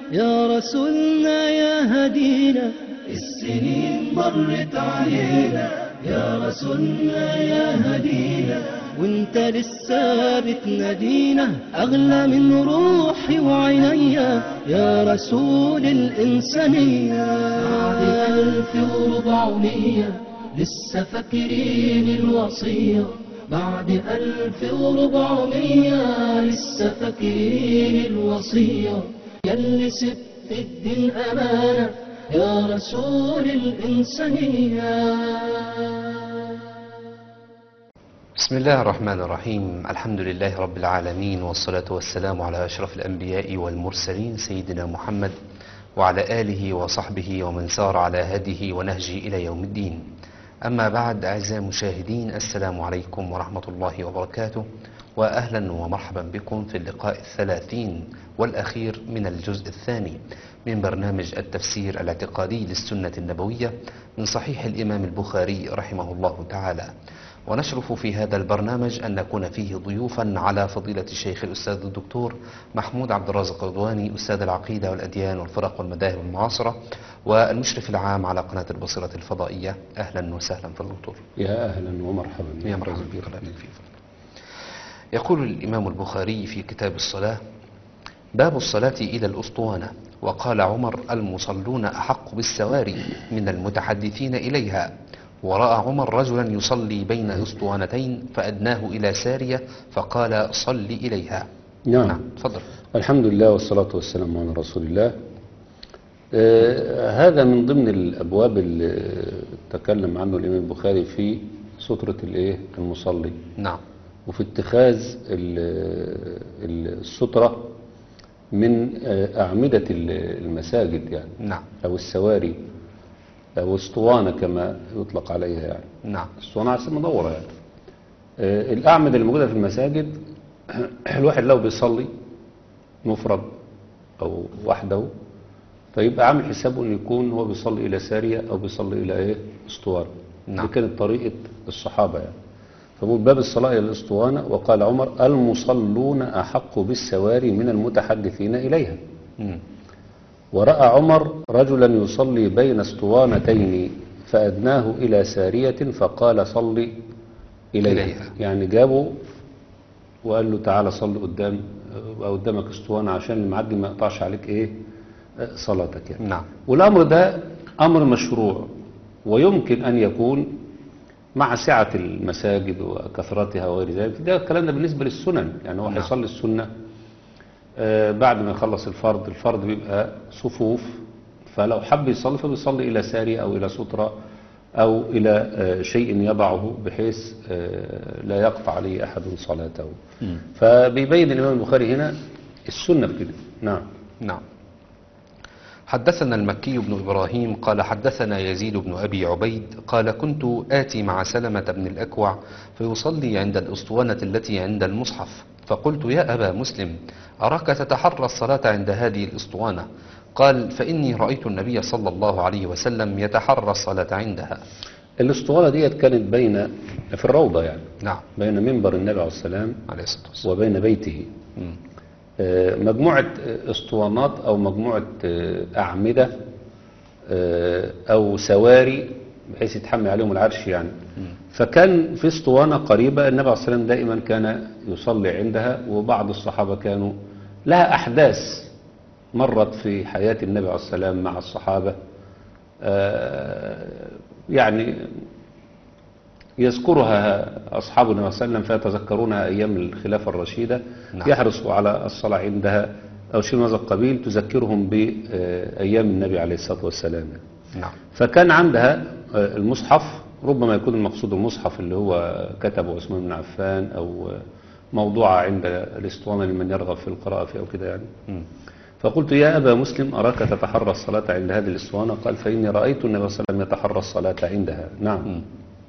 يا رسولنا يا هدينا السنين مرت علينا يا رسولنا يا هدينا وانت لسه بتنادينا اغلى من روحي وعينيا يا رسول الانسانيه بعد الف وربعمية لسه فاكرين الوصيه بعد ألف وربعمية لسه فاكرين الوصية ياللي سبت الدين أمانة يا رسول الإنسانية بسم الله الرحمن الرحيم الحمد لله رب العالمين والصلاة والسلام على أشرف الأنبياء والمرسلين سيدنا محمد وعلى آله وصحبه ومن سار على هديه ونهجه إلى يوم الدين أما بعد أعزائي المشاهدين السلام عليكم ورحمة الله وبركاته وأهلا ومرحبا بكم في اللقاء الثلاثين والأخير من الجزء الثاني من برنامج التفسير الاعتقادي للسنة النبوية من صحيح الإمام البخاري رحمه الله تعالى ونشرف في هذا البرنامج أن نكون فيه ضيوفا على فضيلة الشيخ الأستاذ الدكتور محمود عبد الرازق رضواني أستاذ العقيدة والأديان والفرق والمذاهب المعاصرة والمشرف العام على قناة البصيرة الفضائية أهلا وسهلا في الدكتور يا أهلا ومرحبا يا مرحبا بك الله يبارك فيك. يقول الإمام البخاري في كتاب الصلاة باب الصلاة إلى الأسطوانة وقال عمر المصلون أحق بالسواري من المتحدثين إليها ورأى عمر رجلا يصلي بين أسطوانتين فأدناه إلى سارية فقال صل إليها نعم تفضل الحمد لله والصلاة والسلام على رسول الله آه هذا من ضمن الأبواب اللي تكلم عنه الإمام البخاري في سترة الإيه المصلي نعم وفي اتخاذ ال- ال- السترة من آه، أعمدة ال- المساجد يعني نعم أو السواري أو اسطوانة كما يطلق عليها يعني نعم اسطوانة عشان مدورة يعني آه، الأعمدة اللي موجودة في المساجد الواحد لو بيصلي مفرد أو وحده فيبقى عامل حسابه إنه يكون هو بيصلي إلى سارية أو بيصلي إلى إيه اسطوانة نعم. دي كانت طريقة الصحابة يعني فبقول باب الصلاة إلى الاسطوانة وقال عمر المصلون أحق بالسواري من المتحدثين إليها مم. ورأى عمر رجلا يصلي بين اسطوانتين فأدناه إلى سارية فقال صل إليها, إليها. يعني جابه وقال له تعالى صل قدام أو قدامك اسطوانة عشان المعدي ما يقطعش عليك إيه صلاتك يعني نعم والأمر ده أمر مشروع ويمكن أن يكون مع سعة المساجد وكثرتها وغير ذلك ده الكلام ده بالنسبة للسنن يعني هو نعم. هيصلي السنة آه، بعد ما يخلص الفرض الفرض بيبقى صفوف فلو حب يصلي فبيصلي إلى سارية أو إلى سترة أو إلى آه، شيء يضعه بحيث آه، لا يقطع عليه أحد صلاته فبيبين الإمام البخاري هنا السنة في كده نعم نعم حدثنا المكي بن إبراهيم قال حدثنا يزيد بن أبي عبيد قال كنت آتي مع سلمة بن الأكوع فيصلي عند الأسطوانة التي عند المصحف فقلت يا أبا مسلم أراك تتحرى الصلاة عند هذه الأسطوانة قال فإني رأيت النبي صلى الله عليه وسلم يتحرى الصلاة عندها الاسطوانة ديت كانت بين في الروضة يعني نعم بين منبر النبي عليه السلام عليه الصلاة والسلام وبين بيته مم. آه، مجموعة آه، اسطوانات أو مجموعة آه، أعمدة آه، أو سواري بحيث يتحمل عليهم العرش يعني فكان في اسطوانة قريبة النبي عليه الصلاة والسلام دائما كان يصلي عندها وبعض الصحابة كانوا لها أحداث مرت في حياة النبي عليه الصلاة والسلام مع الصحابة آه، يعني يذكرها أصحاب النبي صلى الله عليه وسلم فيتذكرونها أيام الخلافة الرشيدة نعم. يحرصوا على الصلاة عندها أو شيء من هذا القبيل تذكرهم بأيام النبي عليه الصلاة والسلام نعم فكان عندها آه، المصحف ربما يكون المقصود المصحف اللي هو كتبه عثمان بن عفان أو آه، موضوعة عند الاسطوانة لمن يرغب في القراءة فيه أو كده يعني مم. فقلت يا أبا مسلم أراك تتحرى الصلاة عند هذه الاسطوانة قال فإني رأيت النبي صلى الله عليه وسلم يتحرى الصلاة عندها نعم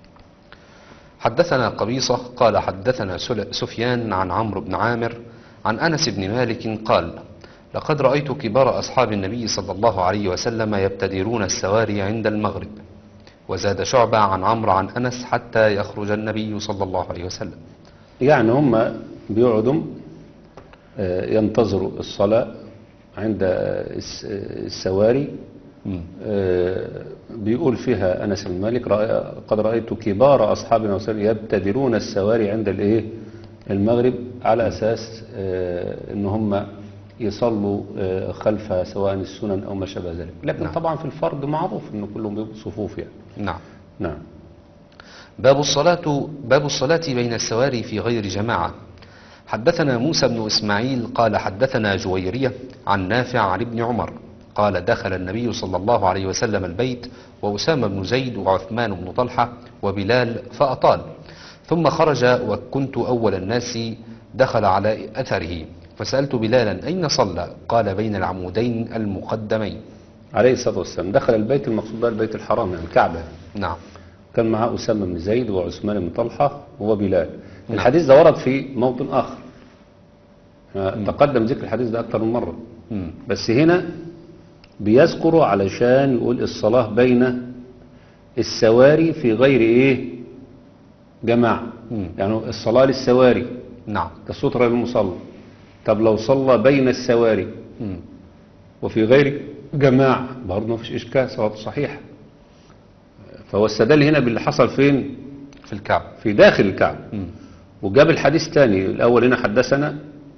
حدثنا قبيصة قال حدثنا سل- سفيان عن عمرو بن عامر عن أنس بن مالك قال لقد رأيت كبار أصحاب النبي صلى الله عليه وسلم يبتدرون السواري عند المغرب وزاد شعبة عن عمرو عن أنس حتى يخرج النبي صلى الله عليه وسلم يعني هم بيقعدوا آه، ينتظروا الصلاة عند الس- السواري مم. آه، بيقول فيها أنس بن مالك رأي- قد رأيت كبار أصحابنا وسلم يبتدرون السواري عند الإيه المغرب على أساس آه، إن هم يصلوا آه، خلفها سواء السنن أو ما شابه ذلك لكن نعم. طبعا في الفرض معروف إن كلهم بيبقوا صفوف يعني نعم نعم باب الصلاة باب الصلاة بين السواري في غير جماعة حدثنا موسى بن إسماعيل قال حدثنا جويرية عن نافع عن ابن عمر قال دخل النبي صلى الله عليه وسلم البيت وأسامة بن زيد وعثمان بن طلحة وبلال فأطال ثم خرج وكنت أول الناس دخل على أثره فسألت بلالا أين صلى قال بين العمودين المقدمين عليه الصلاة والسلام دخل البيت المقصود بقى البيت الحرام يعني الكعبة نعم كان معاه أسامة بن زيد وعثمان بن طلحة وبلال نعم. الحديث ده ورد في موطن آخر آه، تقدم ذكر الحديث ده أكثر من مرة مم. بس هنا بيذكره علشان يقول الصلاة بين السواري في غير إيه جماعة مم. يعني الصلاة للسواري نعم كسترة للمصلى طب لو صلى بين السواري مم. وفي غير جماعة برضه ما فيش إشكال صلاته صحيحة فهو استدل هنا باللي حصل فين في الكعبة في داخل الكعبة مم. وجاب الحديث تاني الأول هنا حدثنا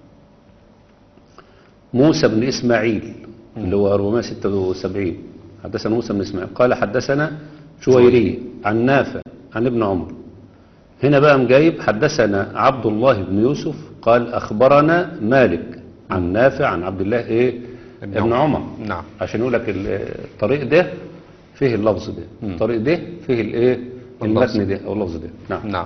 موسى بن إسماعيل اللي هو 476 حدثنا موسى بن إسماعيل قال حدثنا شويري عن نافع عن ابن عمر هنا بقى مجايب حدثنا عبد الله بن يوسف قال أخبرنا مالك عن نافع عن عبد الله إيه ابن ابن عمر. عمر نعم. عشان يقول لك ال- الطريق ده فيه اللفظ ده مم. الطريق ده فيه الايه اللفظ. المتن ده او اللفظ ده نعم نعم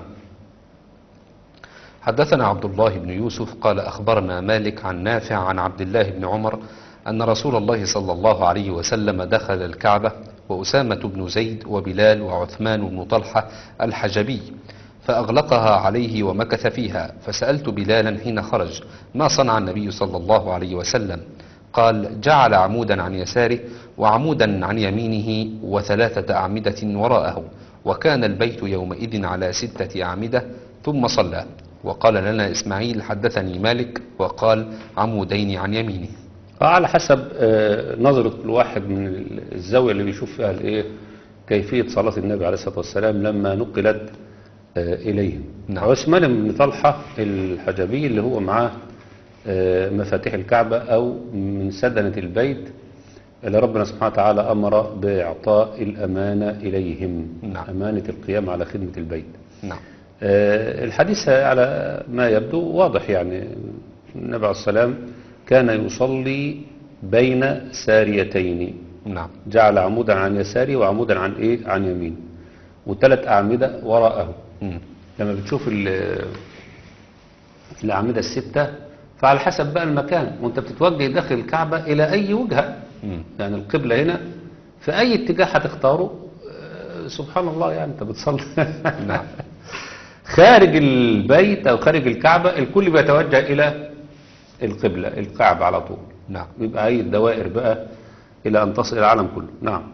حدثنا عبد الله بن يوسف قال أخبرنا مالك عن نافع عن عبد الله بن عمر أن رسول الله صلى الله عليه وسلم دخل الكعبة وأسامة بن زيد وبلال وعثمان بن طلحة الحجبي فأغلقها عليه ومكث فيها فسألت بلالا حين خرج ما صنع النبي صلى الله عليه وسلم قال جعل عمودا عن يساره وعمودا عن يمينه وثلاثة أعمدة وراءه وكان البيت يومئذ على ستة أعمدة ثم صلى وقال لنا إسماعيل حدثني مالك وقال عمودين عن يمينه على حسب آه، نظرة الواحد من الزاوية اللي بيشوف فيها الايه كيفية صلاة النبي عليه الصلاة والسلام لما نقلت آه، إليهم نعم. عثمان بن طلحة الحجبي اللي هو معاه آه، مفاتيح الكعبة أو من سدنة البيت اللي ربنا سبحانه وتعالى أمر بإعطاء الأمانة إليهم نعم. أمانة القيام على خدمة البيت نعم آه، الحديث على ما يبدو واضح يعني النبي عليه السلام كان يصلي بين ساريتين نعم جعل عمودا عن يساره وعمودا عن ايه عن يمينه وثلاث أعمدة وراءه مم. لما بتشوف ال- الأعمدة الستة فعلى حسب بقى المكان وانت بتتوجه داخل الكعبة إلى أي وجهة مم. يعني القبلة هنا في أي اتجاه هتختاره آه، سبحان الله يعني انت بتصلي نعم خارج البيت أو خارج الكعبة الكل بيتوجه إلى القبلة الكعبة على طول نعم بيبقى أي الدوائر بقى إلى أن تصل العالم كله نعم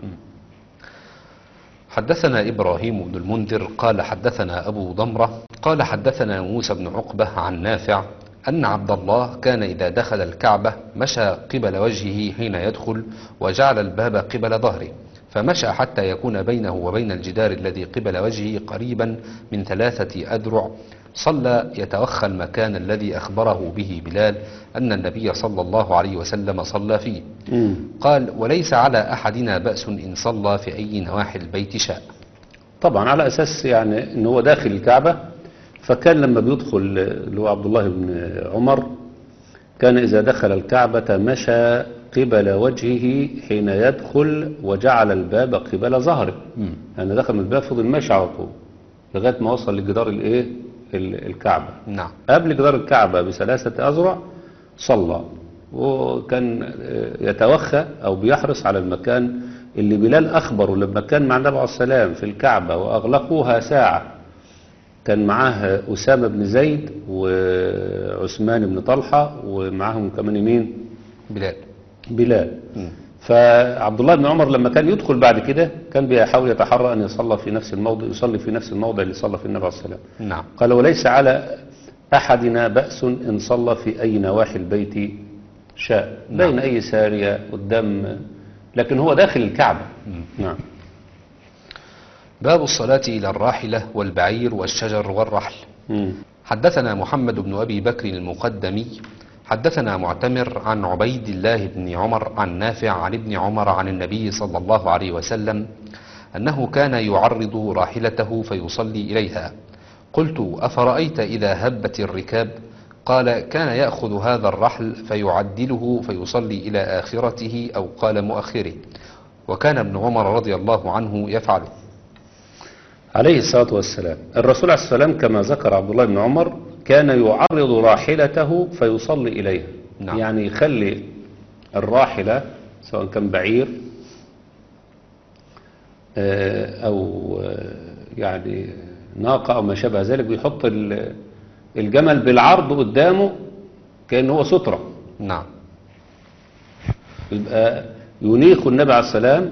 حدثنا إبراهيم بن المنذر قال حدثنا أبو ضمرة قال حدثنا موسى بن عقبة عن نافع أن عبد الله كان إذا دخل الكعبة مشى قبل وجهه حين يدخل وجعل الباب قبل ظهره فمشى حتى يكون بينه وبين الجدار الذي قبل وجهه قريبا من ثلاثة أذرع صلى يتوخى المكان الذي أخبره به بلال أن النبي صلى الله عليه وسلم صلى فيه مم. قال وليس على أحدنا بأس إن صلى في أي نواحي البيت شاء طبعا على أساس يعني أن هو داخل الكعبة فكان لما بيدخل اللي هو عبد الله بن عمر كان إذا دخل الكعبة مشى قبل وجهه حين يدخل وجعل الباب قبل ظهره مم. يعني دخل من الباب فضل ماشي على طول لغاية ما وصل لجدار الايه ال- الكعبة نعم قبل جدار الكعبة بثلاثة أذرع صلى وكان آه، يتوخى أو بيحرص على المكان اللي بلال أخبره لما كان مع النبي عليه السلام في الكعبة وأغلقوها ساعة كان معاه أسامة بن زيد وعثمان بن طلحة ومعاهم كمان مين بلال بلال مم. فعبد الله بن عمر لما كان يدخل بعد كده كان بيحاول يتحرى أن يصلى في نفس الموضع يصلي في نفس الموضع اللي صلى فيه النبي عليه السلام نعم قال وليس على أحدنا بأس إن صلى في أي نواحي البيت شاء بين أي سارية قدام لكن هو داخل الكعبة نعم باب الصلاة إلى الراحلة والبعير والشجر والرحل مم. حدثنا محمد بن أبي بكر المقدمي حدثنا معتمر عن عبيد الله بن عمر عن نافع عن ابن عمر عن النبي صلى الله عليه وسلم أنه كان يعرض راحلته فيصلي إليها قلت أفرأيت إذا هبت الركاب قال كان يأخذ هذا الرحل فيعدله فيصلي إلى آخرته أو قال مؤخره وكان ابن عمر رضي الله عنه يفعله عليه الصلاة والسلام الرسول عليه السلام كما ذكر عبد الله بن عمر كان يعرض راحلته فيصلي إليها نعم. يعني يخلي الراحلة سواء كان بعير آه، أو آه، يعني ناقة أو ما شابه ذلك بيحط ال- الجمل بالعرض قدامه كأنه هو سترة نعم يبقى ينيخ النبي عليه السلام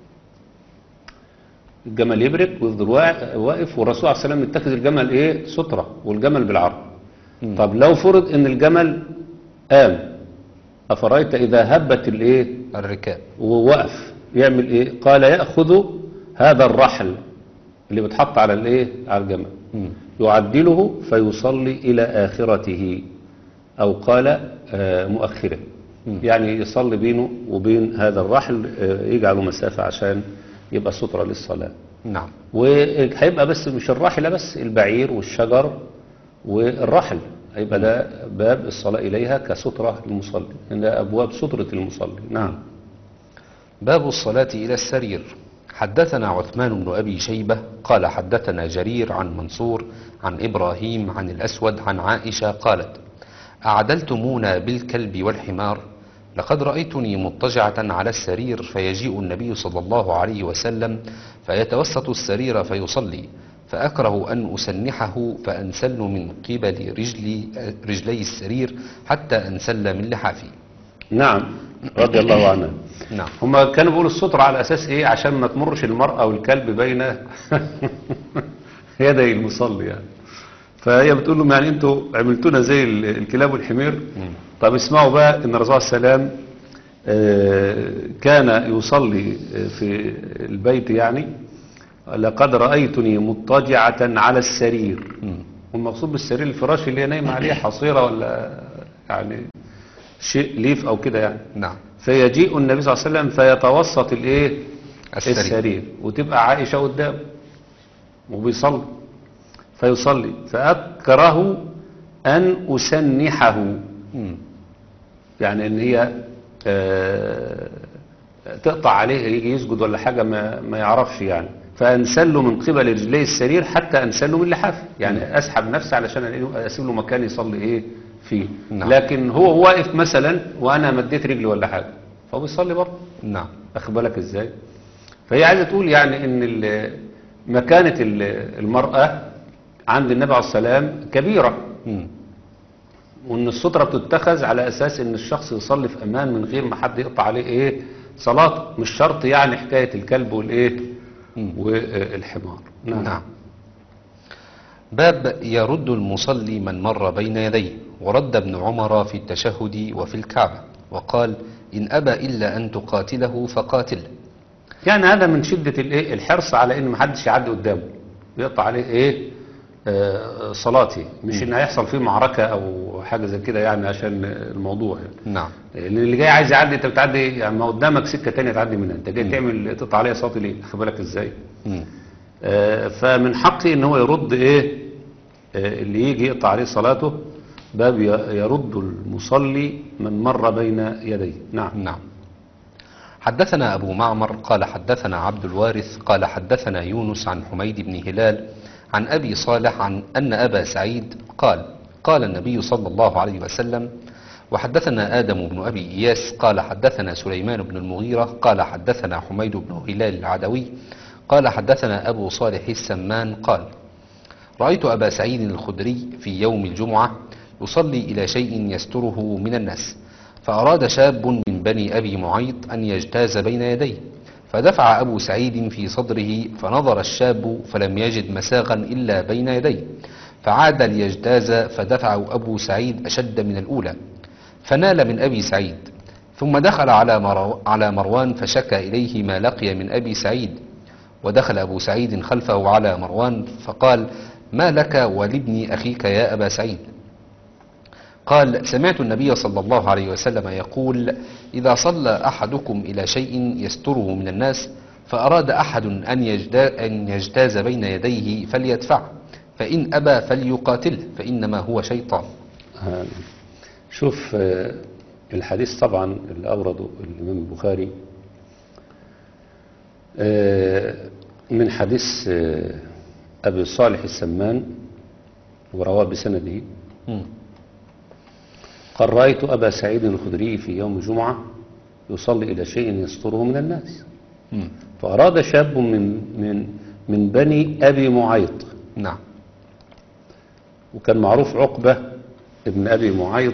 الجمل يبرك ويفضل وا- واقف والرسول عليه السلام يتخذ الجمل ايه سترة والجمل بالعرض مم. طب لو فرض ان الجمل قام افرأيت اذا هبت الايه الركاب ووقف يعمل ايه قال يأخذ هذا الرحل اللي بتحط على الايه على الجمل مم. يعدله فيصلي إلى آخرته أو قال آه، مؤخره مم. يعني يصلي بينه وبين هذا الرحل آه، يجعله مسافة عشان يبقى سترة للصلاة نعم وهيبقى بس مش الراحلة بس البعير والشجر والرحل هيبقى ده باب الصلاة إليها كسترة للمصلي إن ده أبواب سترة المصلي نعم باب الصلاة إلى السرير حدثنا عثمان بن أبي شيبة قال حدثنا جرير عن منصور عن إبراهيم عن الأسود عن عائشة قالت أعدلتمونا بالكلب والحمار لقد رأيتني مضطجعة على السرير فيجيء النبي صلى الله عليه وسلم فيتوسط السرير فيصلي فأكره أن أسنحه فأنسل من قبل رجلي, رجلي السرير حتى أنسل من لحافي نعم رضي الله عنه نعم هما كانوا بيقولوا السترة على أساس إيه عشان ما تمرش المرأة والكلب بين يدي المصلي يعني فهي بتقول لهم يعني انتوا عملتونا زي ال- الكلاب والحمير طب اسمعوا بقى ان الرسول صلى الله عليه وسلم آه، كان يصلي في البيت يعني لقد رأيتني مضطجعة على السرير مم. والمقصود بالسرير الفراش اللي هي نايمة عليه حصيرة ولا يعني شيء ليف او كده يعني نعم فيجيء النبي صلى الله عليه وسلم فيتوسط الايه السرير. السرير وتبقى عائشة قدام وبيصلي فيصلي فأكره أن أسنحه مم. يعني ان هي آه، تقطع عليه يجي يسجد ولا حاجة ما, ما يعرفش يعني فأنسله من قبل رجلي السرير حتى أنسله من لحافه يعني أسحب نفسي علشان أسيب له مكان يصلي إيه فيه نعم. لكن هو واقف مثلا وأنا مديت رجلي ولا حاجة فهو بيصلي برضه نعم أخد بالك إزاي فهي عايزة تقول يعني إن ال- مكانة ال- المرأة عند النبي عليه السلام كبيرة مم. وان السترة بتتخذ على اساس ان الشخص يصلي في امان من غير ما حد يقطع عليه ايه صلاته مش شرط يعني حكاية الكلب والايه مم. والحمار نعم باب يرد المصلي من مر بين يديه ورد ابن عمر في التشهد وفي الكعبة وقال إن أبى إلا أن تقاتله فقاتله يعني هذا من شدة الايه الحرص على ان محدش يعدي قدامه يقطع عليه ايه آه صلاتي مش ان هيحصل فيه معركة او حاجة زي كده يعني عشان الموضوع يعني. نعم لان اللي جاي عايز يعدي انت بتعدي يعني ما قدامك سكة تانية تعدي منها انت جاي تعمل تقطع عليها صلاتي ليه خد بالك ازاي مم. آه، فمن حقه ان هو يرد ايه آه، اللي يجي يقطع عليه صلاته باب ي- يرد المصلي من مر بين يديه نعم نعم حدثنا أبو معمر قال حدثنا عبد الوارث قال حدثنا يونس عن حميد بن هلال عن أبي صالح عن أن أبا سعيد قال قال النبي صلى الله عليه وسلم وحدثنا آدم بن أبي إياس قال حدثنا سليمان بن المغيرة قال حدثنا حميد بن هلال العدوي قال حدثنا أبو صالح السمان قال رأيت أبا سعيد الخدري في يوم الجمعة يصلي إلى شيء يستره من الناس فأراد شاب من بني أبي معيط أن يجتاز بين يديه فدفع أبو سعيد في صدره فنظر الشاب فلم يجد مساغا إلا بين يديه فعاد ليجتاز فدفع أبو سعيد أشد من الأولى فنال من أبي سعيد ثم دخل على, مرو على مروان فشكى إليه ما لقي من أبي سعيد ودخل أبو سعيد خلفه على مروان فقال ما لك ولابن أخيك يا أبا سعيد قال سمعت النبي صلى الله عليه وسلم يقول إذا صلى أحدكم إلى شيء يستره من الناس فأراد أحد أن, يجدا أن يجتاز بين يديه فليدفعه فإن أبى فليقاتله فإنما هو شيطان آه، شوف آه، الحديث طبعا اللي أورده الإمام البخاري آه، من حديث آه، أبي صالح السمان ورواه بسنده مم. قال رأيت أبا سعيد الخدري في يوم جمعة يصلي إلى شيء يستره من الناس مم. فأراد شاب من من من بني أبي معيط نعم وكان معروف عقبة ابن أبي معيط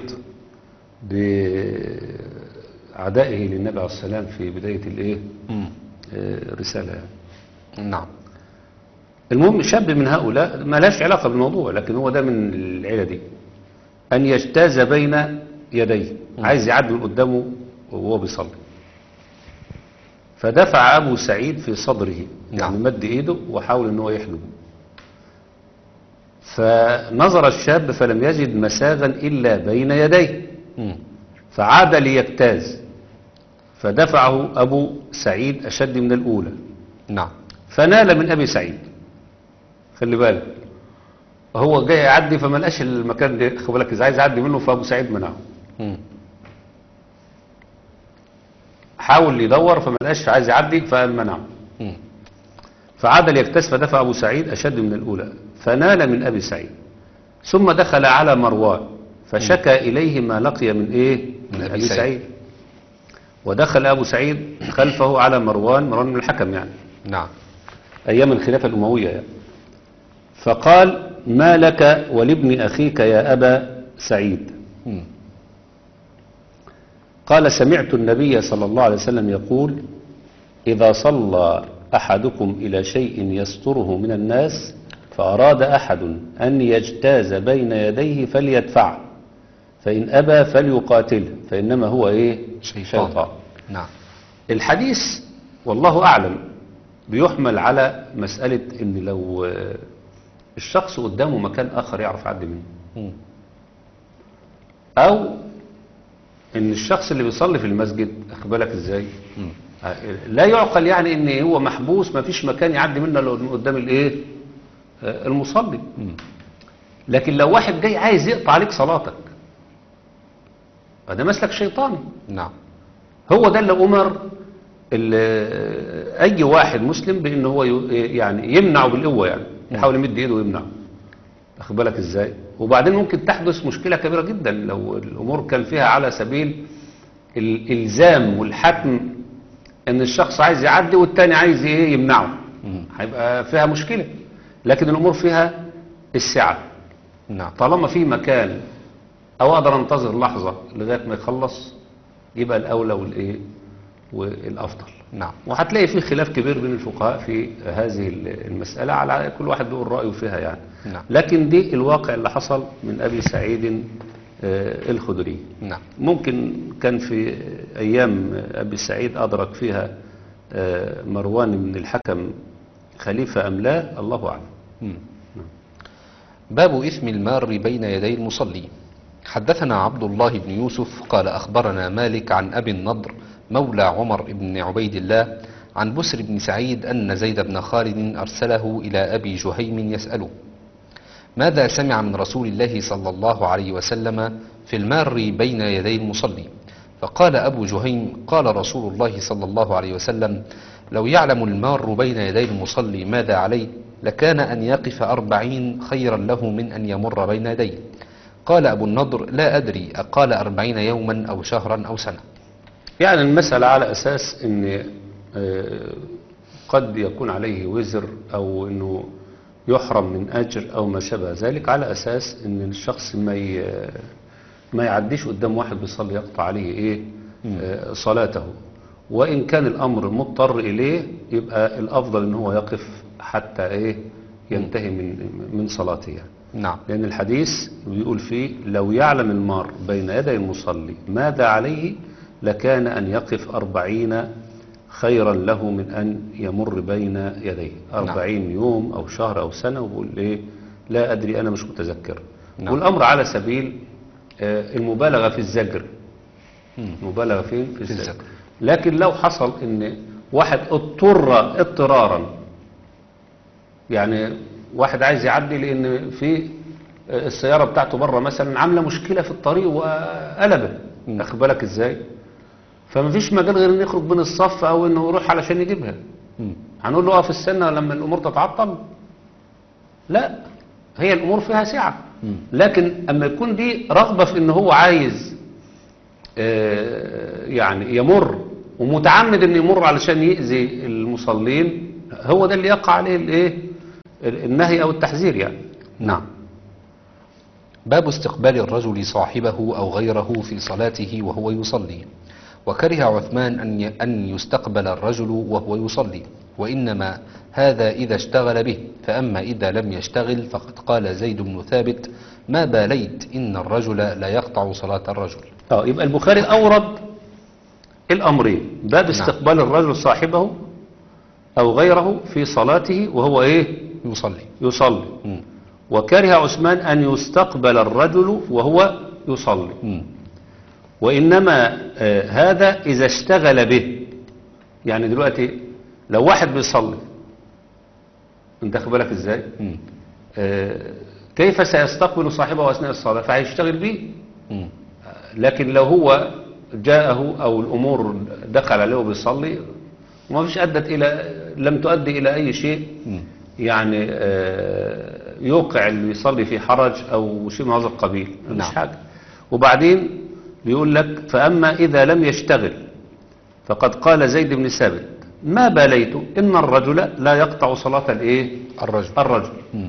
بعدائه للنبي عليه السلام في بداية الإيه مم. آه، الرسالة يعني. نعم المهم شاب من هؤلاء ما لهاش علاقة بالموضوع لكن هو ده من العيلة دي أن يجتاز بين يديه عايز يعدي من قدامه وهو بيصلي فدفع أبو سعيد في صدره يعني نعم. مد إيده وحاول أنه يحلبه فنظر الشاب فلم يجد مساغا إلا بين يديه مم. فعاد ليجتاز فدفعه أبو سعيد أشد من الأولى نعم فنال من أبي سعيد خلي بالك هو جاي يعدي فما لقاش المكان ده خد بالك إذا عايز يعدي منه فأبو سعيد منعه مم. حاول يدور فما لقاش عايز يعدي فمنعه مم. فعاد ليكتس فدفع أبو سعيد أشد من الأولى فنال من أبي سعيد ثم دخل على مروان فشكى إليه ما لقي من إيه من من أبي أبي سعيد. سعيد ودخل أبو سعيد خلفه على مروان مروان من الحكم يعني نعم أيام الخلافة الأموية يعني. فقال ما لك ولابن أخيك يا أبا سعيد مم. قال سمعت النبي صلى الله عليه وسلم يقول إذا صلى أحدكم إلى شيء يستره من الناس فأراد أحد أن يجتاز بين يديه فليدفع فإن أبى فليقاتله فإنما هو إيه شيطان. شيطان نعم الحديث والله أعلم بيحمل على مسألة إن لو آه، الشخص قدامه مكان آخر يعرف يعدي منه مم. أو إن الشخص اللي بيصلي في المسجد أخد بالك إزاي مم. آه، لا يعقل يعني إن هو محبوس ما فيش مكان يعدي منه إلا قدام الإيه آه، المصلي مم. لكن لو واحد جاي عايز يقطع عليك صلاتك فده مسلك شيطاني نعم هو ده اللي أمر ال- أي واحد مسلم بأن هو ي- يعني يمنعه بالقوة يعني يحاول يمد إيده ويمنعه أخد بالك إزاي وبعدين ممكن تحدث مشكلة كبيرة جدا لو الأمور كان فيها على سبيل الإلزام والحتم أن الشخص عايز يعدي والتاني عايز إيه يمنعه مم. هيبقى فيها مشكلة لكن الأمور فيها السعة نعم طالما في مكان او اقدر انتظر لحظة لغاية ما يخلص يبقى الاولى والايه والافضل نعم وهتلاقي في خلاف كبير بين الفقهاء في هذه المسألة على كل واحد بيقول رأيه فيها يعني نعم. لكن دي الواقع اللي حصل من أبي سعيد آه، الخدري نعم ممكن كان في أيام أبي سعيد أدرك فيها آه، مروان بن الحكم خليفة أم لا الله أعلم مم. باب إثم المار بين يدي المصلي حدثنا عبد الله بن يوسف قال أخبرنا مالك عن أبي النضر مولى عمر بن عبيد الله عن بسر بن سعيد أن زيد بن خالد أرسله إلى أبي جهيم يسأله ماذا سمع من رسول الله صلى الله عليه وسلم في المار بين يدي المصلي فقال أبو جهيم قال رسول الله صلى الله عليه وسلم لو يعلم المار بين يدي المصلي ماذا عليه لكان أن يقف أربعين خيرا له من أن يمر بين يديه قال أبو النضر لا أدري أقال أربعين يوما أو شهرا أو سنة يعني المسألة على أساس أن آه، قد يكون عليه وزر أو أنه يحرم من أجر أو ما شابه ذلك على أساس أن الشخص ما ي- ما يعديش قدام واحد بيصلي يقطع عليه إيه آه، صلاته وإن كان الأمر مضطر إليه يبقى الأفضل أن هو يقف حتى إيه ينتهي من من صلاته يعني. نعم لأن الحديث بيقول فيه لو يعلم المار بين يدي المصلي ماذا عليه لكان أن يقف أربعين خيرا له من أن يمر بين يديه أربعين يوم أو شهر أو سنة وبقول إيه لا أدري أنا مش متذكر نعم. والأمر على سبيل آه، المبالغة في الزجر مم. مبالغة فين في الزجر الزجر. لكن لو حصل ان واحد اضطر اضطرارا يعني واحد عايز يعدي لان في السيارة بتاعته بره مثلا عاملة مشكلة في الطريق وقلبت مم. اخد بالك ازاي فمفيش مجال غير انه يخرج بين الصف او انه يروح علشان يجيبها مم. هنقول له اقف السنة لما الامور تتعطل لا هي الامور فيها سعة مم. لكن اما يكون دي رغبة في ان هو عايز آه، يعني يمر ومتعمد انه يمر علشان يأذي المصلين هو ده اللي يقع عليه الايه النهي او التحذير يعني نعم باب استقبال الرجل صاحبه أو غيره في صلاته وهو يصلي وكره عثمان أن ي- أن يستقبل الرجل وهو يصلي وإنما هذا إذا اشتغل به فأما إذا لم يشتغل فقد قال زيد بن ثابت ما باليت إن الرجل لا يقطع صلاة الرجل اه يبقى البخاري اورد الامرين باب استقبال الرجل صاحبه او غيره في صلاته وهو ايه يصلي يصلي مم. وكره عثمان ان يستقبل الرجل وهو يصلي مم. وإنما آه، هذا إذا اشتغل به يعني دلوقتي لو واحد بيصلي انت خد بالك ازاي مم. آه، كيف سيستقبل صاحبه أثناء الصلاة فهيشتغل به مم. لكن لو هو جاءه أو الأمور دخل عليه وبيصلي وما فيش أدت إلى لم تؤدي إلى أي شيء مم. يعني آه، يوقع اللي يصلي في حرج أو شيء من هذا القبيل مش نعم. حاجة وبعدين بيقول لك فأما إذا لم يشتغل فقد قال زيد بن ثابت ما باليت إن الرجل لا يقطع صلاة الإيه الرجل الرجل مم.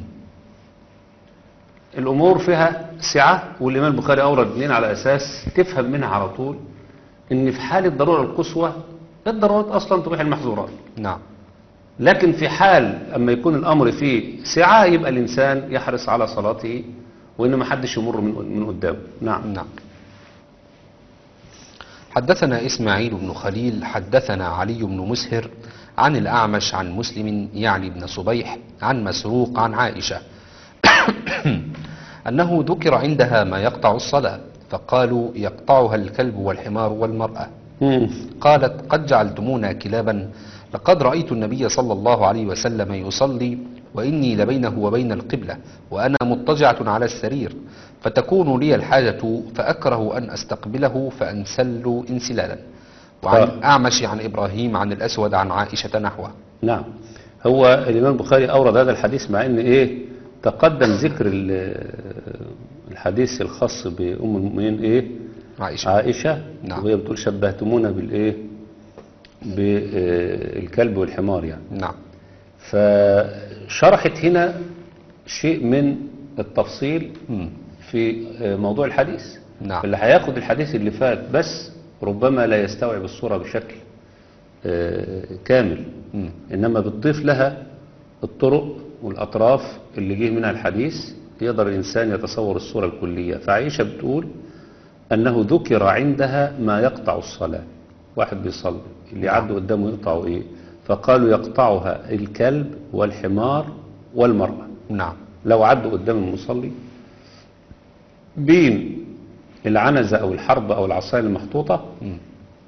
الأمور فيها سعة والإمام البخاري أورد اثنين على أساس تفهم منها على طول إن في حال الضرورة القصوى الضرورات أصلا تبيح المحظورات نعم لكن في حال أما يكون الأمر فيه سعة يبقى الإنسان يحرص على صلاته وإن ما حدش يمر من من قدامه نعم نعم حدثنا إسماعيل بن خليل حدثنا علي بن مسهر عن الأعمش عن مسلم يعني بن صبيح عن مسروق عن عائشة أنه ذكر عندها ما يقطع الصلاة فقالوا يقطعها الكلب والحمار والمرأة مم. قالت قد جعلتمونا كلابا لقد رأيت النبي صلى الله عليه وسلم يصلي وإني لبينه وبين القبلة وأنا مضطجعة على السرير فتكون لي الحاجة فأكره أن أستقبله فأنسل انسلالا وعن آه. أعمش عن إبراهيم عن الأسود عن عائشة نحوه نعم هو الإمام البخاري أورد هذا الحديث مع إن إيه تقدم ذكر ال- الحديث الخاص بأم المؤمنين إيه عائشة عائشة نعم. وهي بتقول شبهتمونا بالإيه بالكلب والحمار يعني نعم فشرحت هنا شيء من التفصيل مم. في موضوع الحديث نعم. اللي هياخد الحديث اللي فات بس ربما لا يستوعب الصورة بشكل آه، كامل مم. إنما بتضيف لها الطرق والأطراف اللي جه منها الحديث يقدر الإنسان يتصور الصورة الكلية فعائشة بتقول أنه ذكر عندها ما يقطع الصلاة واحد بيصلي اللي عدوا قدامه يقطعوا إيه فقالوا يقطعها الكلب والحمار والمرأة نعم لو عدوا قدام المصلي بين العنزة أو الحرب أو العصاية المحطوطة مم.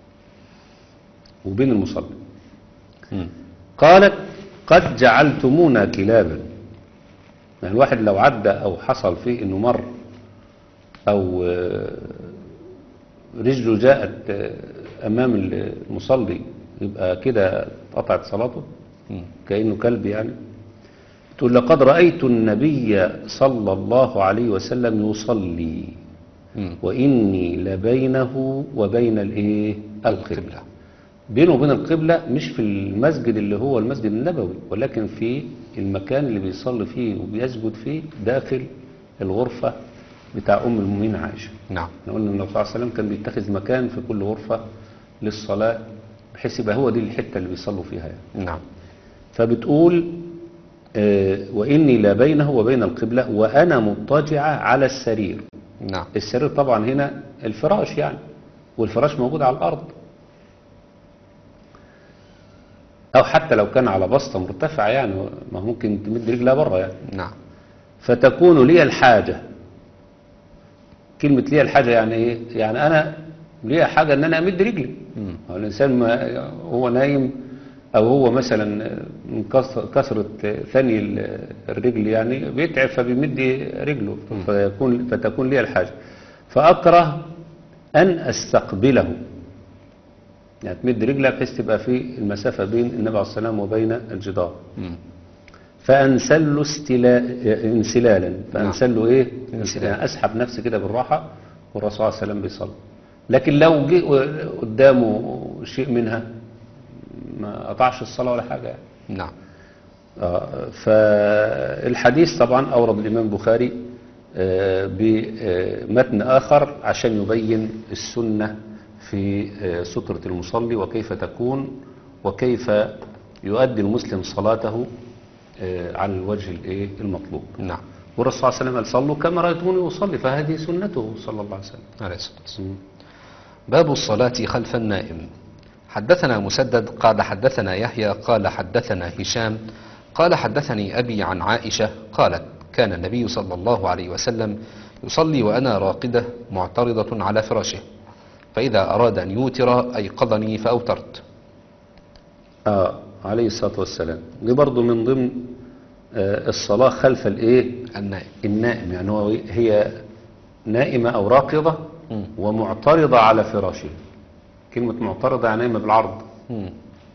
وبين المصلي مم. قالت قد جعلتمونا كلابا يعني الواحد لو عدى أو حصل فيه إنه مر أو آه، رجله جاءت آه، أمام المصلي يبقى كده قطعت صلاته مم. كأنه كلب يعني تقول لقد رأيت النبي صلى الله عليه وسلم يصلي مم. وإني لبينه وبين الإيه القبلة بينه وبين القبلة مش في المسجد اللي هو المسجد النبوي ولكن في المكان اللي بيصلي فيه وبيسجد فيه داخل الغرفة بتاع أم المؤمنين عائشة نعم احنا قلنا النبي صلى الله عليه وسلم كان بيتخذ مكان في كل غرفة للصلاة بحيث يبقى هو دي الحتة اللي بيصلوا فيها يعني. نعم فبتقول آه، وإني لا بينه وبين القبلة وأنا مضطجعة على السرير نعم السرير طبعا هنا الفراش يعني والفراش موجود على الأرض أو حتى لو كان على بسطة مرتفعة يعني ما ممكن تمد رجلها بره يعني نعم فتكون لي الحاجة كلمة لي الحاجة يعني إيه؟ يعني أنا لي حاجة إن أنا أمد رجلي مم. هو الإنسان ما هو نايم أو هو مثلا من كث- كثرة ثني ال- الرجل يعني بيتعب فبيمد رجله فيكون فتكون لي الحاجة فأكره أن أستقبله يعني تمد رجلها بحيث تبقى في المسافة بين النبي عليه الصلاة والسلام وبين الجدار مم. فأنسل استلا... انسلالا فأنسل ايه انسلال. يعني أسحب نفسي كده بالراحة والرسول صلى الله عليه وسلم بيصلي لكن لو جه قدامه شيء منها ما قطعش الصلاة ولا حاجة يعني. نعم آه، فالحديث طبعا أورد الإمام البخاري آه، بمتن آخر عشان يبين السنة في آه، سترة المصلي وكيف تكون وكيف يؤدي المسلم صلاته آه، على الوجه الإيه المطلوب نعم والرسول صلى الله عليه وسلم قال صلوا كما رأيتموني أصلي فهذه سنته صلى الله عليه وسلم عليه الصلاة والسلام باب الصلاة خلف النائم حدثنا مسدد قال حدثنا يحيى قال حدثنا هشام قال حدثني أبي عن عائشة قالت كان النبي صلى الله عليه وسلم يصلي وأنا راقدة معترضة على فراشه فإذا أراد أن يوتر أيقظني فأوترت آه عليه الصلاة والسلام دي برضو من ضمن آه، الصلاة خلف الإيه النائم النائم يعني هو هي نائمة أو راقضة مم. ومعترضة على فراشها كلمة معترضة يعني نايمة بالعرض مم.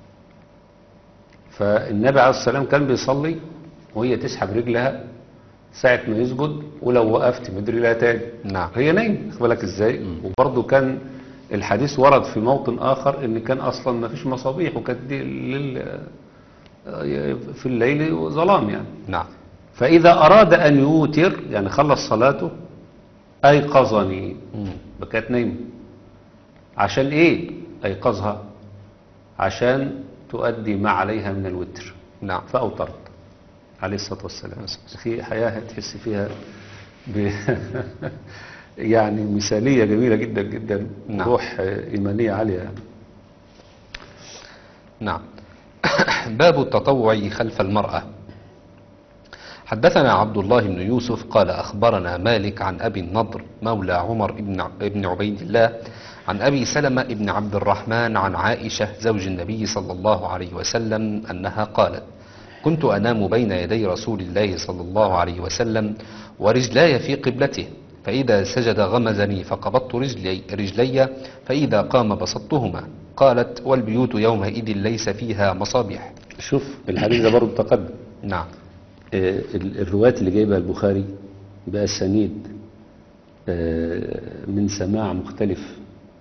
فالنبي عليه الصلاة والسلام كان بيصلي وهي تسحب رجلها ساعة ما يسجد ولو وقفت مد رجلها تاني نعم هي نايمة خد بالك ازاي وبرضه كان الحديث ورد في موطن آخر ان كان اصلا ما فيش مصابيح وكانت دي الليل في الليل ظلام يعني نعم فإذا أراد أن يوتر يعني خلص صلاته أيقظني مم. كانت نايمة عشان إيه أيقظها عشان تؤدي ما عليها من الوتر نعم فأوترت عليه الصلاة والسلام في حياة تحس فيها ب... يعني مثالية جميلة جدا جدا نعم. روح إيمانية عالية يعني. نعم باب التطوع خلف المرأة حدثنا عبد الله بن يوسف قال أخبرنا مالك عن أبي النضر مولى عمر بن ابن عبيد الله عن أبي سلمة بن عبد الرحمن عن عائشة زوج النبي صلى الله عليه وسلم أنها قالت كنت أنام بين يدي رسول الله صلى الله عليه وسلم ورجلاي في قبلته فإذا سجد غمزني فقبضت رجلي, رجلي فإذا قام بسطتهما قالت والبيوت يومئذ ليس فيها مصابيح شوف الحديث ده برضه تقدم نعم آه، ال- الروايات اللي جايبها البخاري بأسانيد آه، من سماع مختلف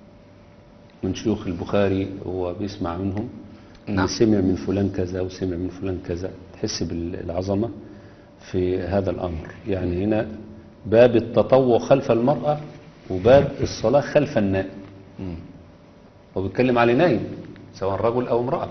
من شيوخ البخاري هو بيسمع منهم نعم. سمع من فلان كذا وسمع من فلان كذا تحس بالعظمة في هذا الأمر يعني هنا باب التطوع خلف المرأة وباب الصلاة خلف النائم مم. هو بيتكلم على نايم سواء رجل أو امرأة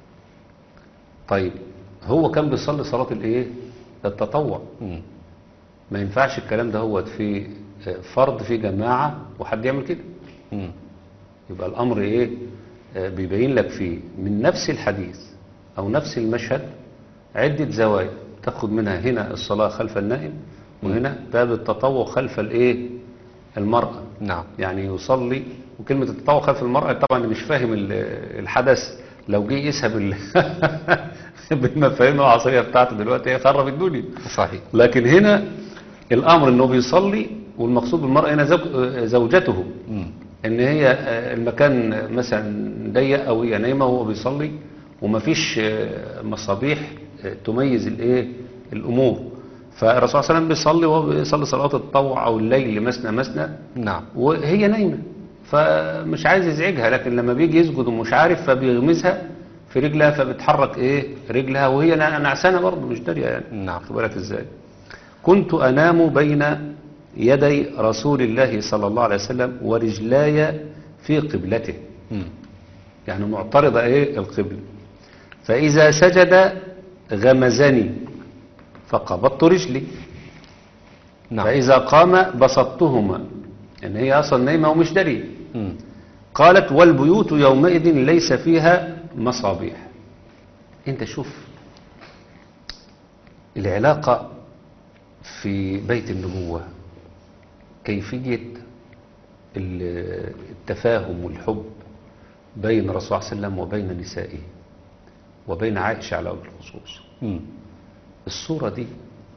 طيب هو كان بيصلي صلاة الايه التطوع مم. ما ينفعش الكلام ده هو في فرض في جماعة وحد يعمل كده مم. يبقى الأمر إيه آه، بيبين لك فيه من نفس الحديث أو نفس المشهد عدة زوايا تاخد منها هنا الصلاة خلف النائم وهنا باب التطوع خلف الإيه المرأة نعم يعني يصلي وكلمة التطوع خلف المرأة طبعا اللي مش فاهم ال- الحدث لو جه يسهب ال- بالمفاهيم العصرية بتاعته دلوقتي هيخرب الدنيا صحيح لكن هنا الأمر أنه بيصلي والمقصود بالمرأة هنا زوج- زوجته مم. ان هي آه، المكان مثلا ضيق او هي نايمه وهو بيصلي ومفيش آه، مصابيح آه، تميز الايه الامور فالرسول صلى الله عليه وسلم بيصلي وهو بيصلي صلاه التطوع او الليل مثنى مثنى نعم وهي نايمه فمش عايز يزعجها لكن لما بيجي يسجد ومش عارف فبيغمزها في رجلها فبتحرك ايه رجلها وهي نع- نعسانه برضه مش داريه يعني نعم. خد بالك ازاي كنت انام بين يدي رسول الله صلى الله عليه وسلم ورجلاي في قبلته مم. يعني معترضة ايه القبلة فإذا سجد غمزني فقبضت رجلي نعم فإذا قام بسطتهما إن هي أصلا نايمة ومش دارية مم. قالت والبيوت يومئذ ليس فيها مصابيح انت شوف العلاقة في بيت النبوة كيفية ال- التفاهم والحب بين الرسول صلى الله عليه وسلم وبين نسائه وبين عائشة على وجه الخصوص مم. الصورة دي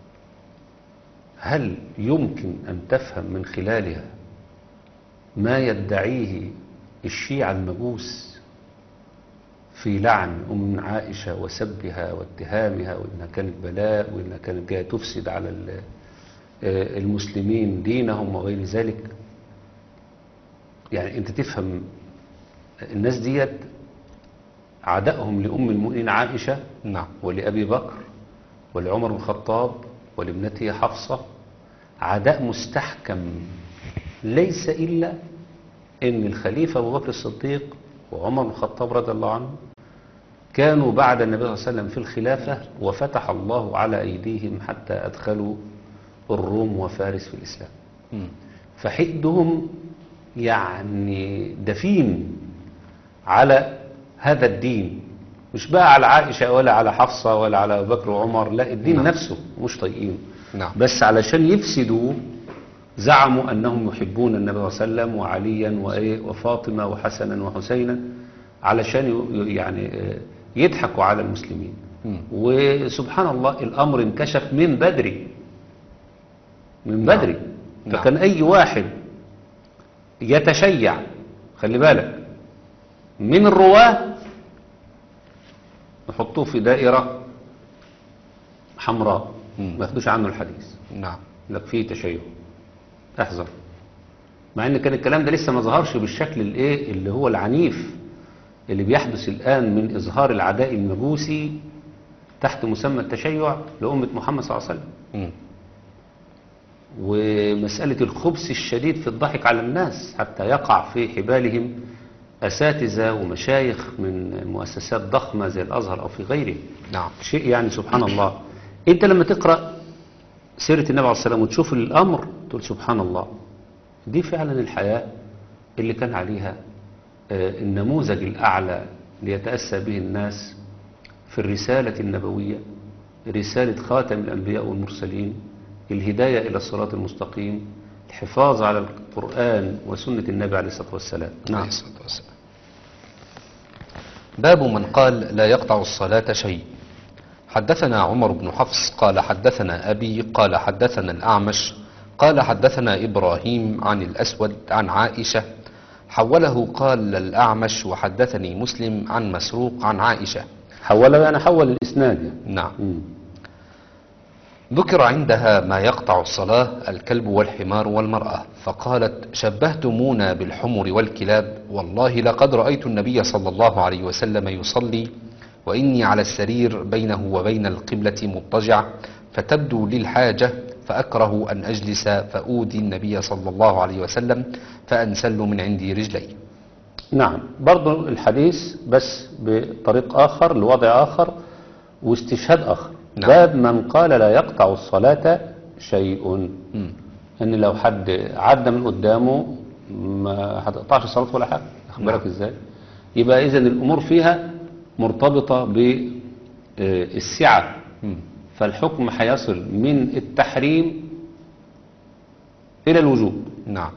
هل يمكن أن تفهم من خلالها ما يدعيه الشيعة المجوس في لعن أم عائشة وسبها واتهامها وإنها كانت بلاء وإنها كانت جاية تفسد على ال- آه، المسلمين دينهم وغير ذلك يعني أنت تفهم الناس ديت عدائهم لأم المؤمنين عائشة نعم ولأبي بكر ولعمر بن الخطاب ولابنته حفصة عداء مستحكم ليس إلا أن الخليفة أبو بكر الصديق وعمر بن الخطاب رضي الله عنه كانوا بعد النبي صلى الله عليه وسلم في الخلافة وفتح الله على أيديهم حتى أدخلوا الروم وفارس في الإسلام مم. فحدهم يعني دفين على هذا الدين مش بقى على عائشة ولا على حفصة ولا على أبو بكر وعمر لا الدين نعم. نفسه مش طايقينه نعم بس علشان يفسدوا زعموا أنهم يحبون النبي صلى الله عليه وسلم وعليا وإيه وفاطمة وحسنا وحسينا علشان ي- يعني آه، يضحكوا على المسلمين مم. وسبحان الله الأمر انكشف من بدري من نعم. بدري نعم. فكان أي واحد يتشيع خلي بالك من الرواة يحطوه في دائرة حمراء مم. ما ياخدوش عنه الحديث نعم لك فيه تشيع احذر مع ان كان الكلام ده لسه ما ظهرش بالشكل الايه اللي هو العنيف اللي بيحدث الان من اظهار العداء المجوسي تحت مسمى التشيع لأمة محمد صلى الله عليه وسلم مم. ومسألة الخبث الشديد في الضحك على الناس حتى يقع في حبالهم أساتذة ومشايخ من مؤسسات ضخمة زي الأزهر أو في غيره نعم شيء يعني سبحان الله أنت لما تقرأ سيرة النبي عليه الصلاة والسلام وتشوف الأمر تقول سبحان الله دي فعلا الحياة اللي كان عليها آه، النموذج الأعلى ليتأسى به الناس في الرسالة النبوية رسالة خاتم الأنبياء والمرسلين الهداية إلى الصراط المستقيم الحفاظ على القرآن وسنة النبي عليه الصلاة والسلام عليه الصلاة والسلام باب من قال لا يقطع الصلاة شيء حدثنا عمر بن حفص قال حدثنا أبي قال حدثنا الأعمش قال حدثنا إبراهيم عن الأسود عن عائشة حوله قال الأعمش وحدثني مسلم عن مسروق عن عائشة حوله يعني حول الإسناد يعني. نعم مم. ذكر عندها ما يقطع الصلاة الكلب والحمار والمرأة فقالت شبهتمونا بالحمر والكلاب والله لقد رأيت النبي صلى الله عليه وسلم يصلي وإني على السرير بينه وبين القبلة مضطجع فتبدو لي الحاجة فأكره أن أجلس فأودي النبي صلى الله عليه وسلم فأنسل من عندي رجلي نعم برضو الحديث بس بطريق آخر لوضع آخر واستشهاد آخر نعم. باب من قال لا يقطع الصلاة شيء مم. ان لو حد عدى من قدامه ما هتقطعش صلاته ولا حاجه واخد بالك نعم. ازاي يبقى اذا الامور فيها مرتبطه بالسعه مم. فالحكم هيصل من التحريم الى الوجوب نعم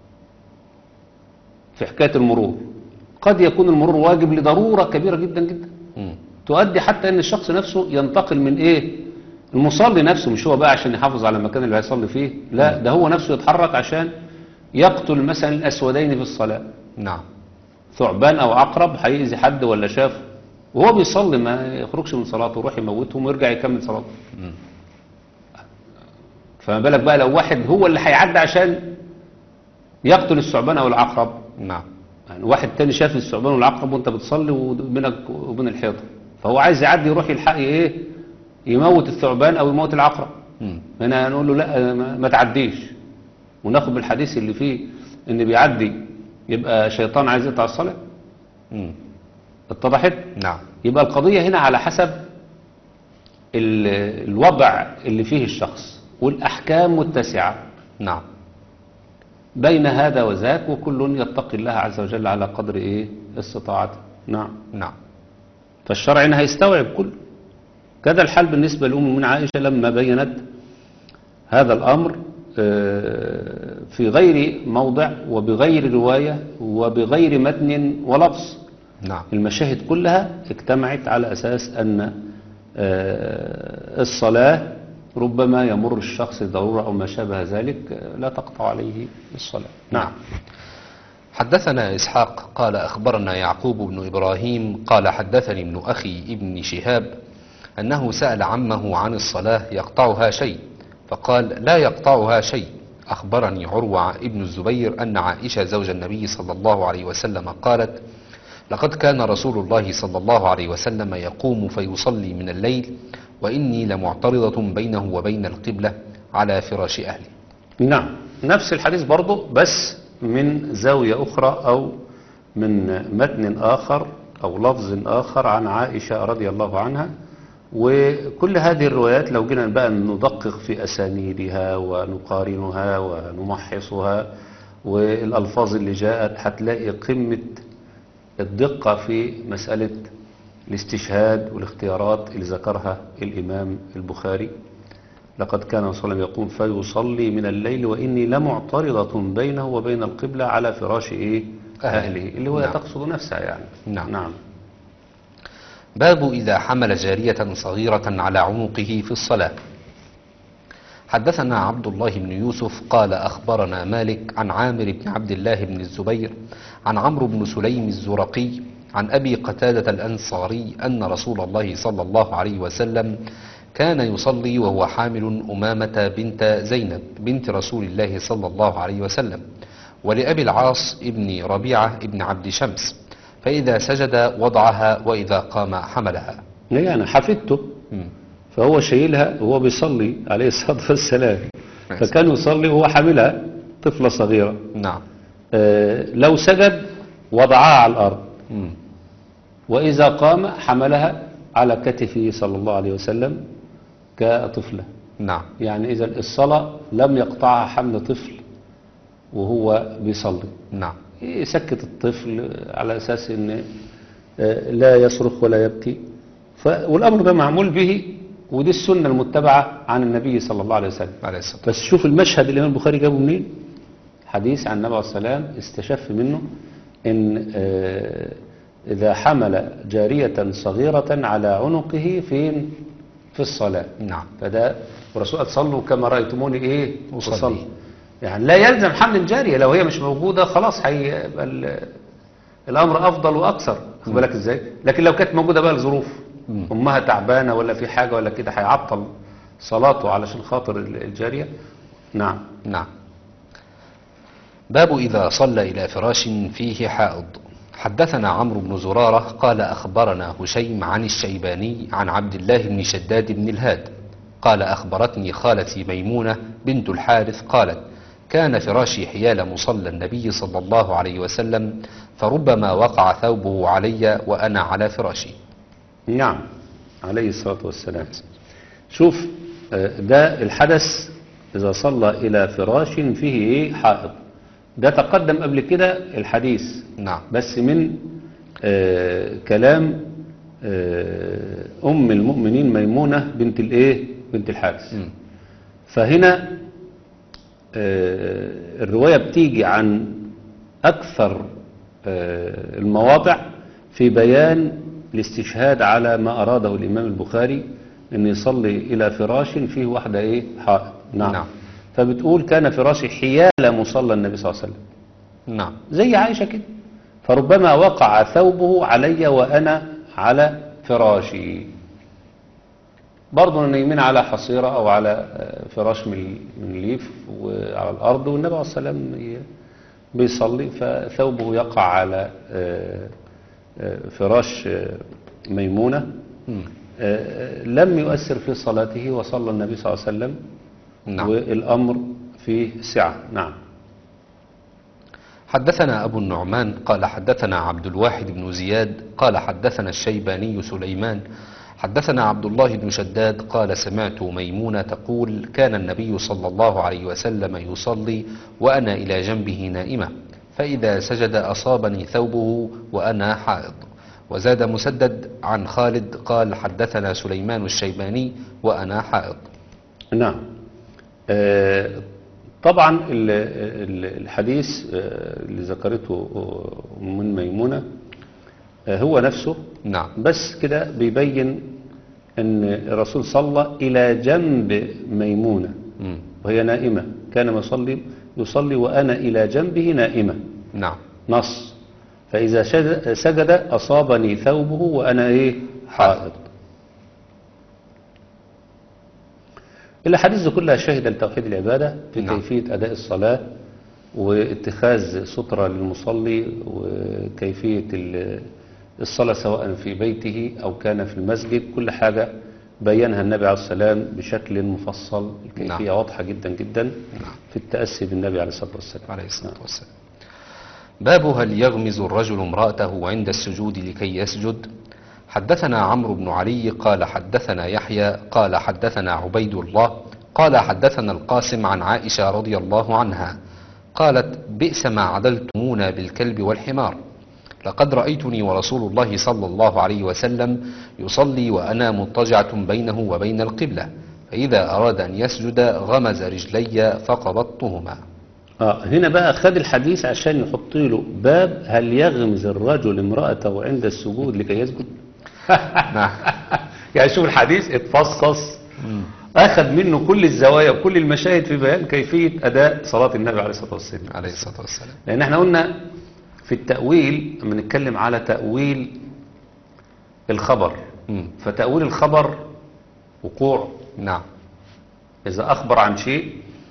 في حكايه المرور قد يكون المرور واجب لضروره كبيره جدا جدا مم. تؤدي حتى ان الشخص نفسه ينتقل من ايه المصلي نفسه مش هو بقى عشان يحافظ على المكان اللي هيصلي فيه لا ده هو نفسه يتحرك عشان يقتل مثلا الاسودين في الصلاه نعم ثعبان او عقرب هيأذي حد ولا شاف وهو بيصلي ما يخرجش من صلاته يروح يموتهم ويرجع يكمل صلاته مم. فما بالك بقى لو واحد هو اللي هيعدي عشان يقتل الثعبان او العقرب نعم يعني واحد تاني شاف الثعبان والعقرب وانت بتصلي وبينك وبين الحيطه فهو عايز يعدي يروح يلحق ايه يموت الثعبان او يموت العقرب مم. هنا هنقول له لا ما, ما تعديش وناخد بالحديث اللي فيه ان بيعدي يبقى شيطان عايز يقطع الصلاه مم. اتضحت نعم يبقى القضيه هنا على حسب ال- الوضع اللي فيه الشخص والأحكام متسعة نعم بين هذا وذاك وكل يتقي الله عز وجل على قدر إيه استطاعته نعم نعم فالشرع هنا هيستوعب كله كذا الحال بالنسبة لأم من عائشة لما بينت هذا الأمر آه، في غير موضع وبغير رواية وبغير متن ولفظ نعم المشاهد كلها اجتمعت على أساس أن آه، الصلاة ربما يمر الشخص ضرورة أو ما شابه ذلك آه، لا تقطع عليه الصلاة نعم حدثنا إسحاق قال أخبرنا يعقوب بن إبراهيم قال حدثني ابن أخي ابن شهاب أنه سأل عمه عن الصلاة يقطعها شيء فقال لا يقطعها شيء أخبرني عروة ابن الزبير أن عائشة زوج النبي صلى الله عليه وسلم قالت لقد كان رسول الله صلى الله عليه وسلم يقوم فيصلي من الليل وإني لمعترضة بينه وبين القبلة على فراش أهلي نعم نفس الحديث برضه بس من زاوية أخرى أو من متن آخر أو لفظ آخر عن عائشة رضي الله عنها وكل هذه الروايات لو جينا بقى ندقق في أسانيدها ونقارنها ونمحصها والألفاظ اللي جاءت هتلاقي قمة الدقة في مسألة الاستشهاد والاختيارات اللي ذكرها الإمام البخاري لقد كان صلى الله عليه وسلم يقوم فيصلي من الليل وإني لمعترضة بينه وبين القبلة على فراش إيه أهله. أهله اللي هو نعم. تقصد نفسها يعني نعم. نعم باب إذا حمل جارية صغيرة على عنقه في الصلاة حدثنا عبد الله بن يوسف قال أخبرنا مالك عن عامر بن عبد الله بن الزبير عن عمرو بن سليم الزرقي عن أبي قتادة الأنصاري أن رسول الله صلى الله عليه وسلم كان يصلي وهو حامل أمامة بنت زينب بنت رسول الله صلى الله عليه وسلم ولأبي العاص ابن ربيعة ابن عبد شمس فإذا سجد وضعها وإذا قام حملها يعني حفidته مم. فهو شايلها وهو بيصلي عليه الصلاة والسلام نعم. فكان يصلي وهو حاملها طفلة صغيرة نعم آه، لو سجد وضعها على الأرض مم. وإذا قام حملها على كتفه صلى الله عليه وسلم كطفلة نعم يعني إذا الصلاة لم يقطعها حمل طفل وهو بيصلي نعم يسكت الطفل على أساس أن آه، لا يصرخ ولا يبكي ف... والأمر ده معمول به ودي السنة المتبعة عن النبي صلى الله عليه وسلم عليه الصلاة بس شوف المشهد اللي الإمام البخاري جابه منين حديث عن النبي عليه السلام استشف منه ان آه، إذا حمل جارية صغيرة على عنقه فين في الصلاة نعم فده الرسول قال صلوا كما رأيتموني إيه أصلي. أصلي. يعني لا يلزم حمل الجارية لو هي مش موجودة خلاص هيبقى ال- الأمر أفضل وأكثر خد بالك إزاي لكن لو كانت موجودة بقى الظروف مم. أمها تعبانة ولا في حاجة ولا كده هيعطل صلاته علشان خاطر ال- الجارية نعم نعم باب إذا صلى إلى فراش فيه حائض حدثنا عمرو بن زرارة قال أخبرنا هشيم عن الشيباني عن عبد الله بن شداد بن الهاد قال أخبرتني خالتي ميمونة بنت الحارث قالت كان فراشي حيال مصلى النبي صلى الله عليه وسلم فربما وقع ثوبه علي وأنا على فراشي نعم عليه الصلاة والسلام شوف آه، ده الحدث إذا صلى إلى فراش فيه إيه حائط ده تقدم قبل كده الحديث نعم بس من آه كلام آه أم المؤمنين ميمونة بنت الإيه بنت الحارث مم. فهنا آه الرواية بتيجي عن أكثر آه المواضع في بيان الاستشهاد على ما أراده الإمام البخاري أن يصلي إلى فراش فيه واحدة إيه حائط نعم. نعم. نعم فبتقول كان فراشي حيال مصلى النبي صلى الله عليه وسلم نعم زي عائشة كده فربما وقع ثوبه علي وأنا على فراشي برضه نايمين على حصيرة أو على آه، فراش من من ليف وعلى الأرض والنبي عليه الصلاة والسلام ي- بيصلي فثوبه يقع على آه، آه، فراش آه، ميمونة مم. آه، لم يؤثر في صلاته وصلى النبي صلى الله عليه وسلم نعم والأمر فيه سعة نعم حدثنا أبو النعمان قال حدثنا عبد الواحد بن زياد قال حدثنا الشيباني سليمان حدثنا عبد الله بن شداد قال سمعت ميمونة تقول كان النبي صلى الله عليه وسلم يصلي وأنا إلى جنبه نائمة فإذا سجد أصابني ثوبه وأنا حائض وزاد مسدد عن خالد قال حدثنا سليمان الشيباني وأنا حائض نعم آه، طبعا ال- ال- الحديث آه، اللي ذكرته آه، من ميمونة آه، هو نفسه نعم بس كده بيبين ان الرسول صلى الى جنب ميمونة مم. وهي نائمة كان يصلي يصلي وانا الى جنبه نائمة نعم نص فاذا شد- سجد اصابني ثوبه وانا ايه حائض الاحاديث دي كلها شاهده لتوحيد العباده في نعم. كيفيه اداء الصلاه واتخاذ ستره للمصلي وكيفيه ال- الصلاه سواء في بيته او كان في المسجد كل حاجه بينها النبي عليه السلام بشكل مفصل الكيفيه نعم. واضحه جدا جدا في التاسي بالنبي عليه الصلاه والسلام عليه الصلاة والسلام باب هل يغمز الرجل امرأته عند السجود لكي يسجد حدثنا عمرو بن علي قال حدثنا يحيى قال حدثنا عبيد الله قال حدثنا القاسم عن عائشة رضي الله عنها قالت بئس ما عدلتمونا بالكلب والحمار لقد رأيتني ورسول الله صلى الله عليه وسلم يصلي وأنا مضطجعة بينه وبين القبلة فإذا أراد أن يسجد غمز رجلي فقبضتهما اه هنا بقى خد الحديث عشان يحط له باب هل يغمز الرجل امرأته عند السجود لكي يسجد نعم يعني شوف الحديث اتفصص اخذ منه كل الزوايا وكل المشاهد في بيان كيفية اداء صلاة النبي عليه الصلاة والسلام عليه الصلاة والسلام لان احنا قلنا في التأويل لما نتكلم على تأويل الخبر مم. فتأويل الخبر وقوع نعم إذا أخبر عن شيء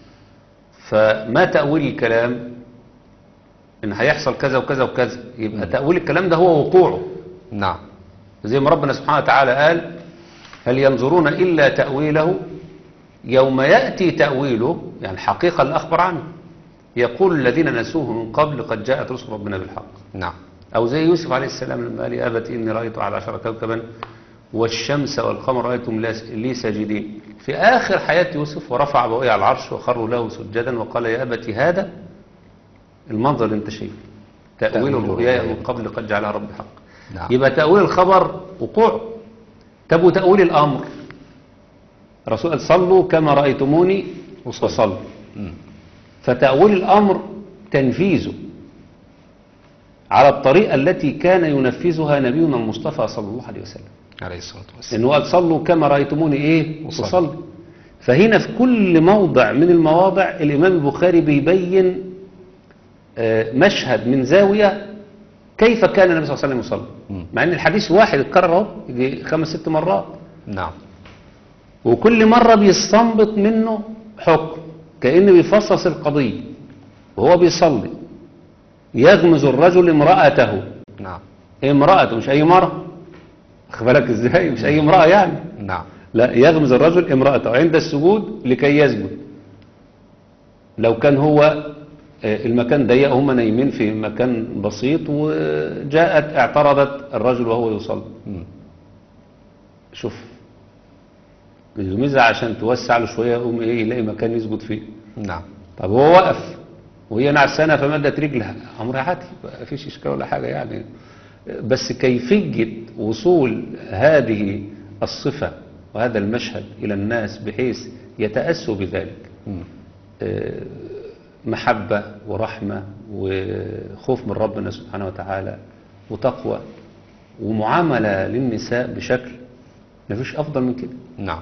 فما تأويل الكلام إن هيحصل كذا وكذا وكذا يبقى تأويل الكلام ده هو وقوعه نعم زي ما ربنا سبحانه وتعالى قال هل ينظرون إلا تأويله يوم يأتي تأويله يعني الحقيقة اللي أخبر عنه يقول الذين نسوه من قبل قد جاءت رسل ربنا بالحق نعم أو زي يوسف عليه السلام لما قال يا أبت إني رأيت على عشر كوكبا والشمس والقمر رأيتم لي ساجدين في آخر حياة يوسف ورفع أبويه على العرش وخروا له سجدا وقال يا أبت هذا المنظر اللي انت شايفه تأويل تأويل الرؤيا الرؤيا. من قبل قد جعلها رب حق نعم. يبقى تأويل الخبر وقوع طب وتأويل الأمر الرسول قال صلوا كما رأيتموني وصلوا مم. فتأويل الأمر تنفيذه على الطريقة التي كان ينفذها نبينا المصطفى صلى الله عليه وسلم عليه الصلاة والسلام إنه قال صلوا كما رأيتموني إيه وصلوا. وصلوا فهنا في كل موضع من المواضع الإمام البخاري بيبين آه، مشهد من زاوية كيف كان النبي صلى الله عليه وسلم يصلي مم. مع ان الحديث واحد اتكرر اهو يجي خمس ست مرات نعم وكل مرة بيستنبط منه حكم كأنه بيفصص القضية وهو بيصلي يغمز الرجل امرأته نعم امرأته مش أي مرة خد بالك ازاي مش أي امرأة يعني نعم لا يغمز الرجل امرأته عند السجود لكي يسجد لو كان هو آه، المكان ضيق هم نايمين في مكان بسيط وجاءت اعترضت الرجل وهو يصلي مم. شوف يغمزها عشان توسع له شويه يقوم ايه يلاقي مكان يسجد فيه نعم طب هو وقف وهي نعسانه فمدت رجلها امرها عادي ما فيش اشكال ولا حاجه يعني بس كيفيه وصول هذه الصفه وهذا المشهد الى الناس بحيث يتاسوا بذلك مم. آه، محبه ورحمه وخوف من ربنا سبحانه وتعالى وتقوى ومعامله للنساء بشكل ما فيش افضل من كده نعم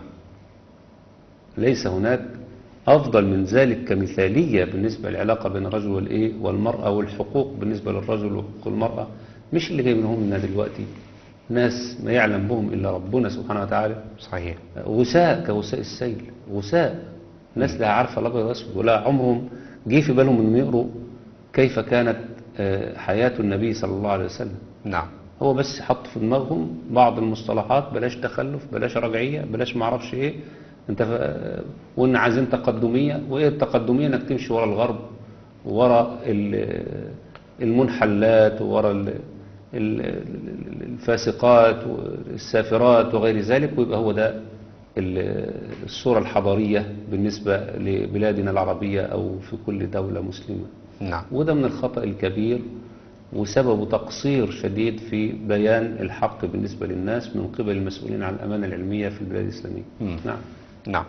ليس هناك أفضل من ذلك كمثالية بالنسبة للعلاقة بين الرجل والإيه والمرأة والحقوق بالنسبة للرجل وحقوق المرأة مش اللي جايبينهم لنا دلوقتي ناس ما يعلم بهم إلا ربنا سبحانه وتعالى صحيح غساء كغساء السيل غساء ناس لا عارفة الأبيض والأسود ولا عمرهم جه في بالهم إنهم يقروا كيف كانت آه، حياة النبي صلى الله عليه وسلم نعم هو بس حط في دماغهم بعض المصطلحات بلاش تخلف بلاش رجعية بلاش معرفش ايه انت ف... وان عايزين تقدمية وايه التقدمية انك تمشي ورا الغرب ورا ال- المنحلات ورا ال- ال- ال- الفاسقات والسافرات وغير ذلك ويبقى هو ده ال- الصورة الحضارية بالنسبة لبلادنا العربية أو في كل دولة مسلمة نعم وده من الخطأ الكبير وسببه تقصير شديد في بيان الحق بالنسبة للناس من قبل المسؤولين عن الأمانة العلمية في البلاد الإسلامية مم. نعم نعم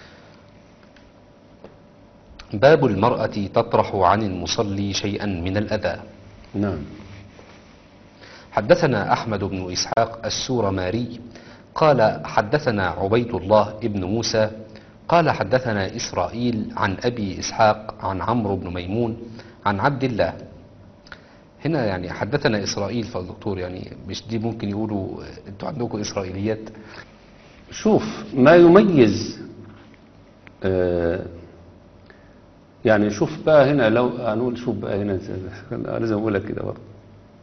باب المرأة تطرح عن المصلي شيئا من الأذى نعم حدثنا أحمد بن إسحاق السورماري قال حدثنا عبيد الله بن موسى قال حدثنا إسرائيل عن أبي إسحاق عن عمرو بن ميمون عن عبد الله هنا يعني حدثنا إسرائيل فالدكتور يعني مش دي ممكن يقولوا انتوا عندكم إسرائيليات شوف ما يميز آه، يعني شوف بقى هنا لو هنقول شوف بقى هنا أنا لازم اقول لك كده برضه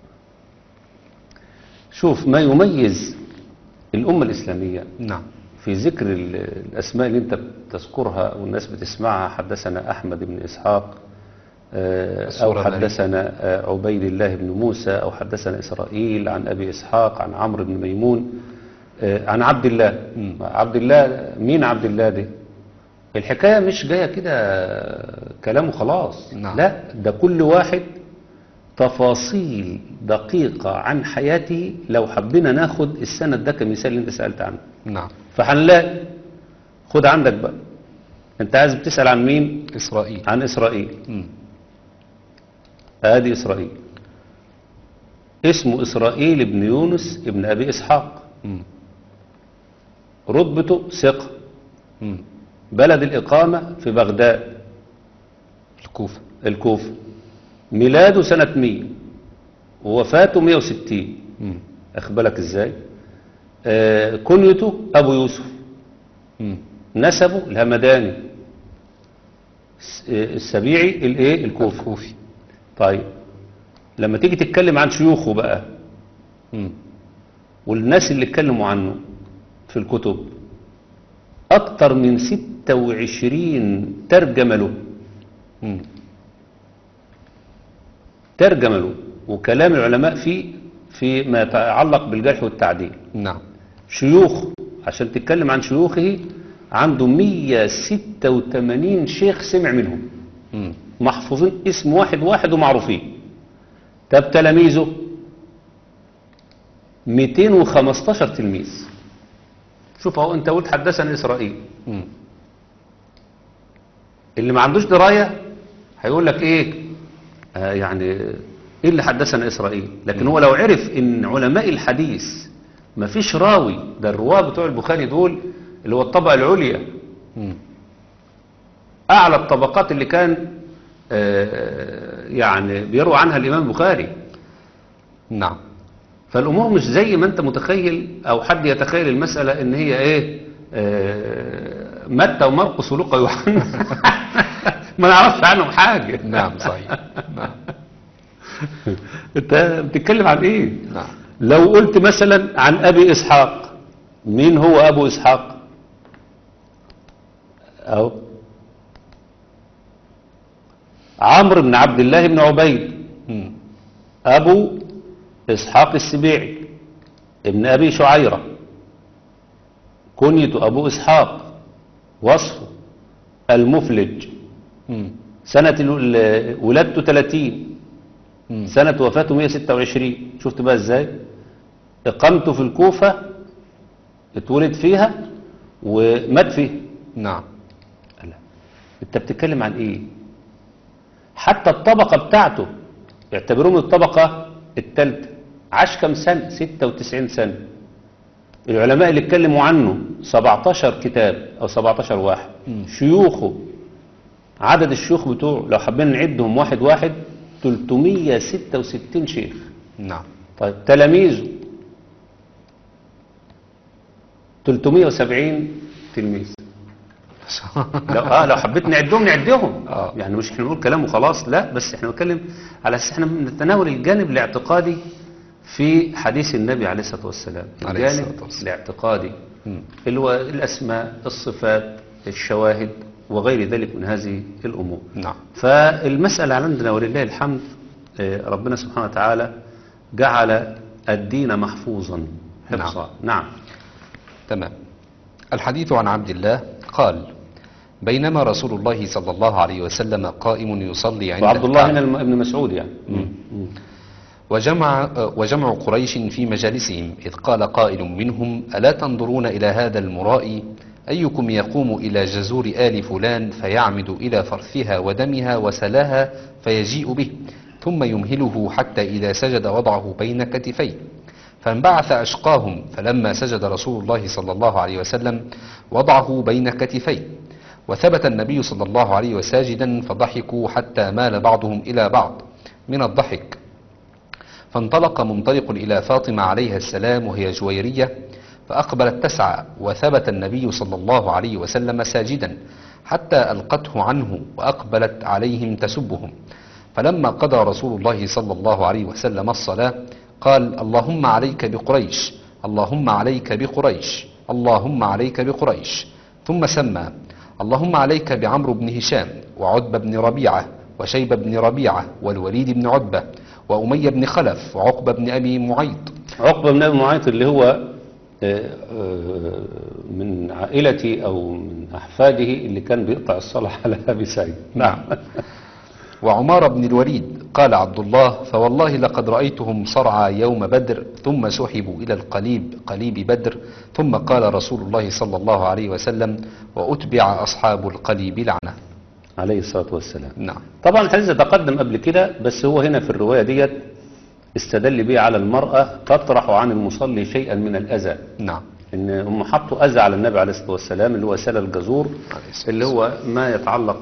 شوف ما يميز الأمة الإسلامية نعم في ذكر ال- الأسماء اللي أنت بتذكرها والناس بتسمعها حدثنا أحمد بن إسحاق آه، أو السورة حدثنا آه، عبيد الله بن موسى أو حدثنا إسرائيل عن أبي إسحاق عن عمرو بن ميمون آه، عن عبد الله عبد الله مين عبد الله ده الحكاية مش جاية كده كلامه خلاص نعم. لا ده كل واحد تفاصيل دقيقة عن حياته لو حبينا ناخد السند ده كمثال اللي انت سألت عنه نعم فهنلاقي خد عندك بقى انت عايز بتسأل عن مين إسرائيل عن إسرائيل مم. ادي إسرائيل اسمه إسرائيل ابن يونس ابن أبي إسحاق مم. رتبته ثقة مم. بلد الإقامة في بغداد الكوفة الكوفة ميلاده سنة 100 ووفاته 160 مم. أخبرك إزاي آه كنيته أبو يوسف مم. نسبه الهمداني الس- آه، السبيعي الايه الكوفي الكوفي طيب لما تيجي تتكلم عن شيوخه بقى مم. والناس اللي اتكلموا عنه في الكتب أكتر من 26 ترجمة له مم. ترجمة له وكلام العلماء فيه فيما يتعلق بالجرح والتعديل نعم شيوخ عشان تتكلم عن شيوخه عنده 186 شيخ سمع منهم مم. محفوظين اسم واحد واحد ومعروفين طب تلاميذه 215 تلميذ شوف اهو انت قلت حدثنا اسرائيل مم. اللي ما عندوش درايه هيقول لك ايه آه يعني ايه اللي حدثنا اسرائيل لكن هو لو عرف ان علماء الحديث ما فيش راوي ده الرواه بتوع البخاري دول اللي هو الطبقه العليا مم. اعلى الطبقات اللي كان آه يعني بيروى عنها الامام البخاري نعم فالامور مش زي ما انت متخيل او حد يتخيل المساله ان هي ايه آه متى ومرقس ولوقا ويوحنا ما نعرفش عنهم حاجه نعم صحيح نعم انت بتتكلم عن ايه نعم لو قلت مثلا عن ابي اسحاق مين هو ابو اسحاق اهو عمرو بن عبد الله بن عبيد مم. أبو إسحاق السبيعي ابن أبي شعيرة كنية أبو إسحاق وصفه المفلج مم. سنة ال- ال- ولادته 30 مم. سنة وفاته 126 شفت بقى ازاي إقامته في الكوفة اتولد فيها ومات فيها نعم لا. انت بتتكلم عن ايه حتى الطبقة بتاعته يعتبروه الطبقة الثالثة عاش كم سنة 96 سنة العلماء اللي اتكلموا عنه 17 كتاب او 17 واحد شيوخه عدد الشيوخ بتوعه لو حبينا نعدهم واحد واحد 366 شيخ نعم طيب تلاميذه 370 تلميذ لو اه لو حبيت نعدهم نعدهم آه. يعني مش احنا نقول كلام وخلاص لا بس احنا بنتكلم على اساس احنا بنتناول الجانب الاعتقادي في حديث النبي عليه الصلاه والسلام عليه الجانب الصلاة والسلام. الاعتقادي مم. اللي هو الاسماء الصفات الشواهد وغير ذلك من هذه الامور نعم فالمسألة عندنا ولله الحمد آه، ربنا سبحانه وتعالى جعل الدين محفوظا حفظا نعم تمام الحديث عن عبد الله قال بينما رسول الله صلى الله عليه وسلم قائم يصلي عند وعبد الله هنا الكعبة الم- ابن مسعود يعني مم. وجمع, وجمع قريش في مجالسهم إذ قال قائل منهم ألا تنظرون إلى هذا المرائي أيكم يقوم إلى جزور آل فلان فيعمد إلى فرثها ودمها وسلاها فيجيء به ثم يمهله حتى إذا سجد وضعه بين كتفيه فانبعث أشقاهم فلما سجد رسول الله صلى الله عليه وسلم وضعه بين كتفيه وثبت النبي صلى الله عليه وسلم ساجدا فضحكوا حتى مال بعضهم إلى بعض من الضحك فانطلق منطلق إلى فاطمة عليها السلام وهي جويرية فأقبلت تسعى وثبت النبي صلى الله عليه وسلم ساجدا حتى ألقته عنه وأقبلت عليهم تسبهم فلما قضى رسول الله صلى الله عليه وسلم الصلاة قال اللهم عليك بقريش اللهم عليك بقريش اللهم عليك بقريش ثم سمى اللهم عليك بعمرو بن هشام وعتبة بن ربيعة وشيبة بن ربيعة والوليد بن عتبة وأمية بن خلف وعقبة بن أبي معيط عقبة بن أبي معيط اللي هو آه، آه، من عائلتي أو من أحفاده اللي كان بيقطع الصلاة على أبي سعيد نعم وعمار بن الوليد قال عبد الله فوالله لقد رأيتهم صرعى يوم بدر ثم سحبوا إلى القليب قليب بدر ثم قال رسول الله صلى الله عليه وسلم وأتبع أصحاب القليب لعنة عليه الصلاة والسلام نعم طبعا الحديث ده تقدم قبل كده بس هو هنا في الرواية ديت استدل بيه على المرأة تطرح عن المصلي شيئا من الأذى نعم ان هم حطوا اذى على النبي عليه الصلاه والسلام اللي هو سل الجزور عليه الصلاة اللي هو ما يتعلق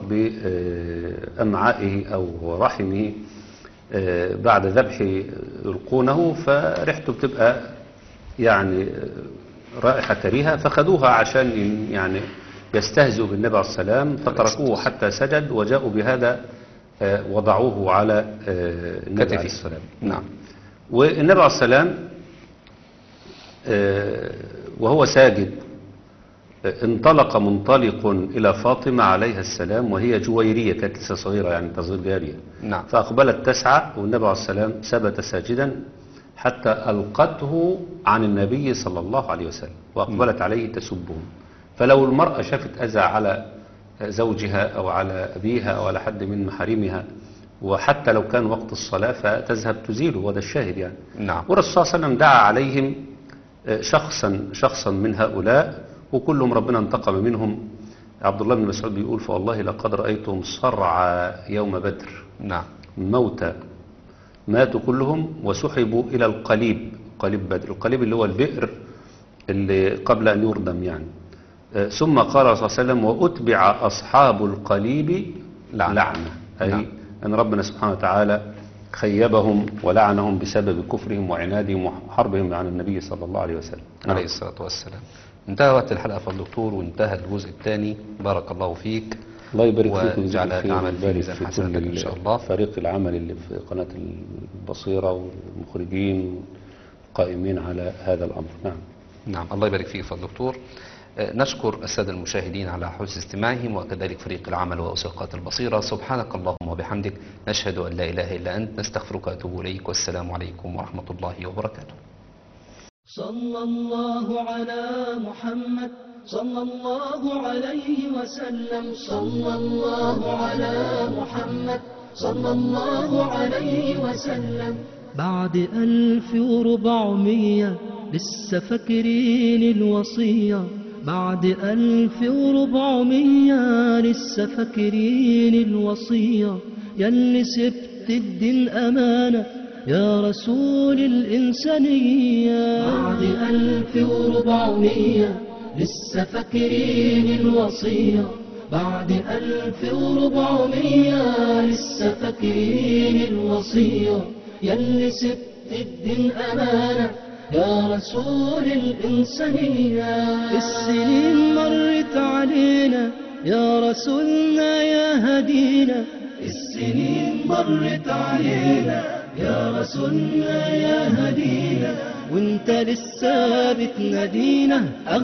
بامعائه او رحمه آه، بعد ذبح يلقونه فريحته بتبقى يعني آه، رائحه كريهه فخدوها عشان ين- يعني يستهزئوا بالنبي عليه السلام فتركوه حتى سجد وجاءوا بهذا آه، وضعوه على آه، النبي كتفه. عليه السلام نعم والنبي عليه السلام آه، وهو ساجد آه، انطلق منطلق إلى فاطمة عليها السلام وهي جويرية كانت لسه صغيرة يعني تصغير جارية نعم فأقبلت تسعى والنبي عليه السلام ثبت ساجدا حتى ألقته عن النبي صلى الله عليه وسلم وأقبلت عليه تسبه فلو المرأة شافت أذى على زوجها أو على أبيها أو على حد من محارمها وحتى لو كان وقت الصلاة فتذهب تزيله وده الشاهد يعني نعم والرسول صلى الله عليه وسلم دعا عليهم آه، شخصا شخصا من هؤلاء وكلهم ربنا انتقم منهم عبد الله بن مسعود بيقول فوالله لقد رأيتهم صرعى يوم بدر نعم موتى ماتوا كلهم وسحبوا إلى القليب قليب بدر القليب اللي هو البئر اللي قبل أن يردم يعني آه، ثم قال صلى الله عليه وسلم وأتبع أصحاب القليب لعنة. لعنة أي نعم. أن ربنا سبحانه وتعالى خيبهم ولعنهم بسبب كفرهم وعنادهم وحربهم عن النبي صلى الله عليه وسلم عليه الصلاة والسلام انتهى وقت الحلقة في الدكتور وانتهى الجزء الثاني بارك الله فيك الله يبارك فيكم وجعل ويجزيكم خير العمل في ويبارك ميزان في حسناتك كل إن شاء الله. فريق العمل اللي في قناة البصيرة والمخرجين القائمين على هذا الأمر نعم نعم الله يبارك فيك فضل الدكتور آه، نشكر السادة المشاهدين على حسن استماعهم وكذلك فريق العمل وأسرقات البصيرة سبحانك اللهم وبحمدك نشهد أن لا إله إلا أنت نستغفرك وأتوب إليك والسلام عليكم ورحمة الله وبركاته صلى الله على محمد صلى الله عليه وسلم صلى الله على محمد صلى الله عليه وسلم بعد ألف وربعمية لسه فاكرين الوصية بعد ألف وربعمية لسه فاكرين الوصية يلي سبت الدين أمانة يا رسول الإنسانية بعد ألف وربعمية لسه فاكرين الوصية بعد ألف وربعمية لسه فاكرين الوصية يلي سبت الدين أمانة يا رسول الإنسانية السنين مرت علينا يا رسولنا يا هدينا السنين مرت علينا يا رسولنا يا هدينا وانت لسه بتنادينا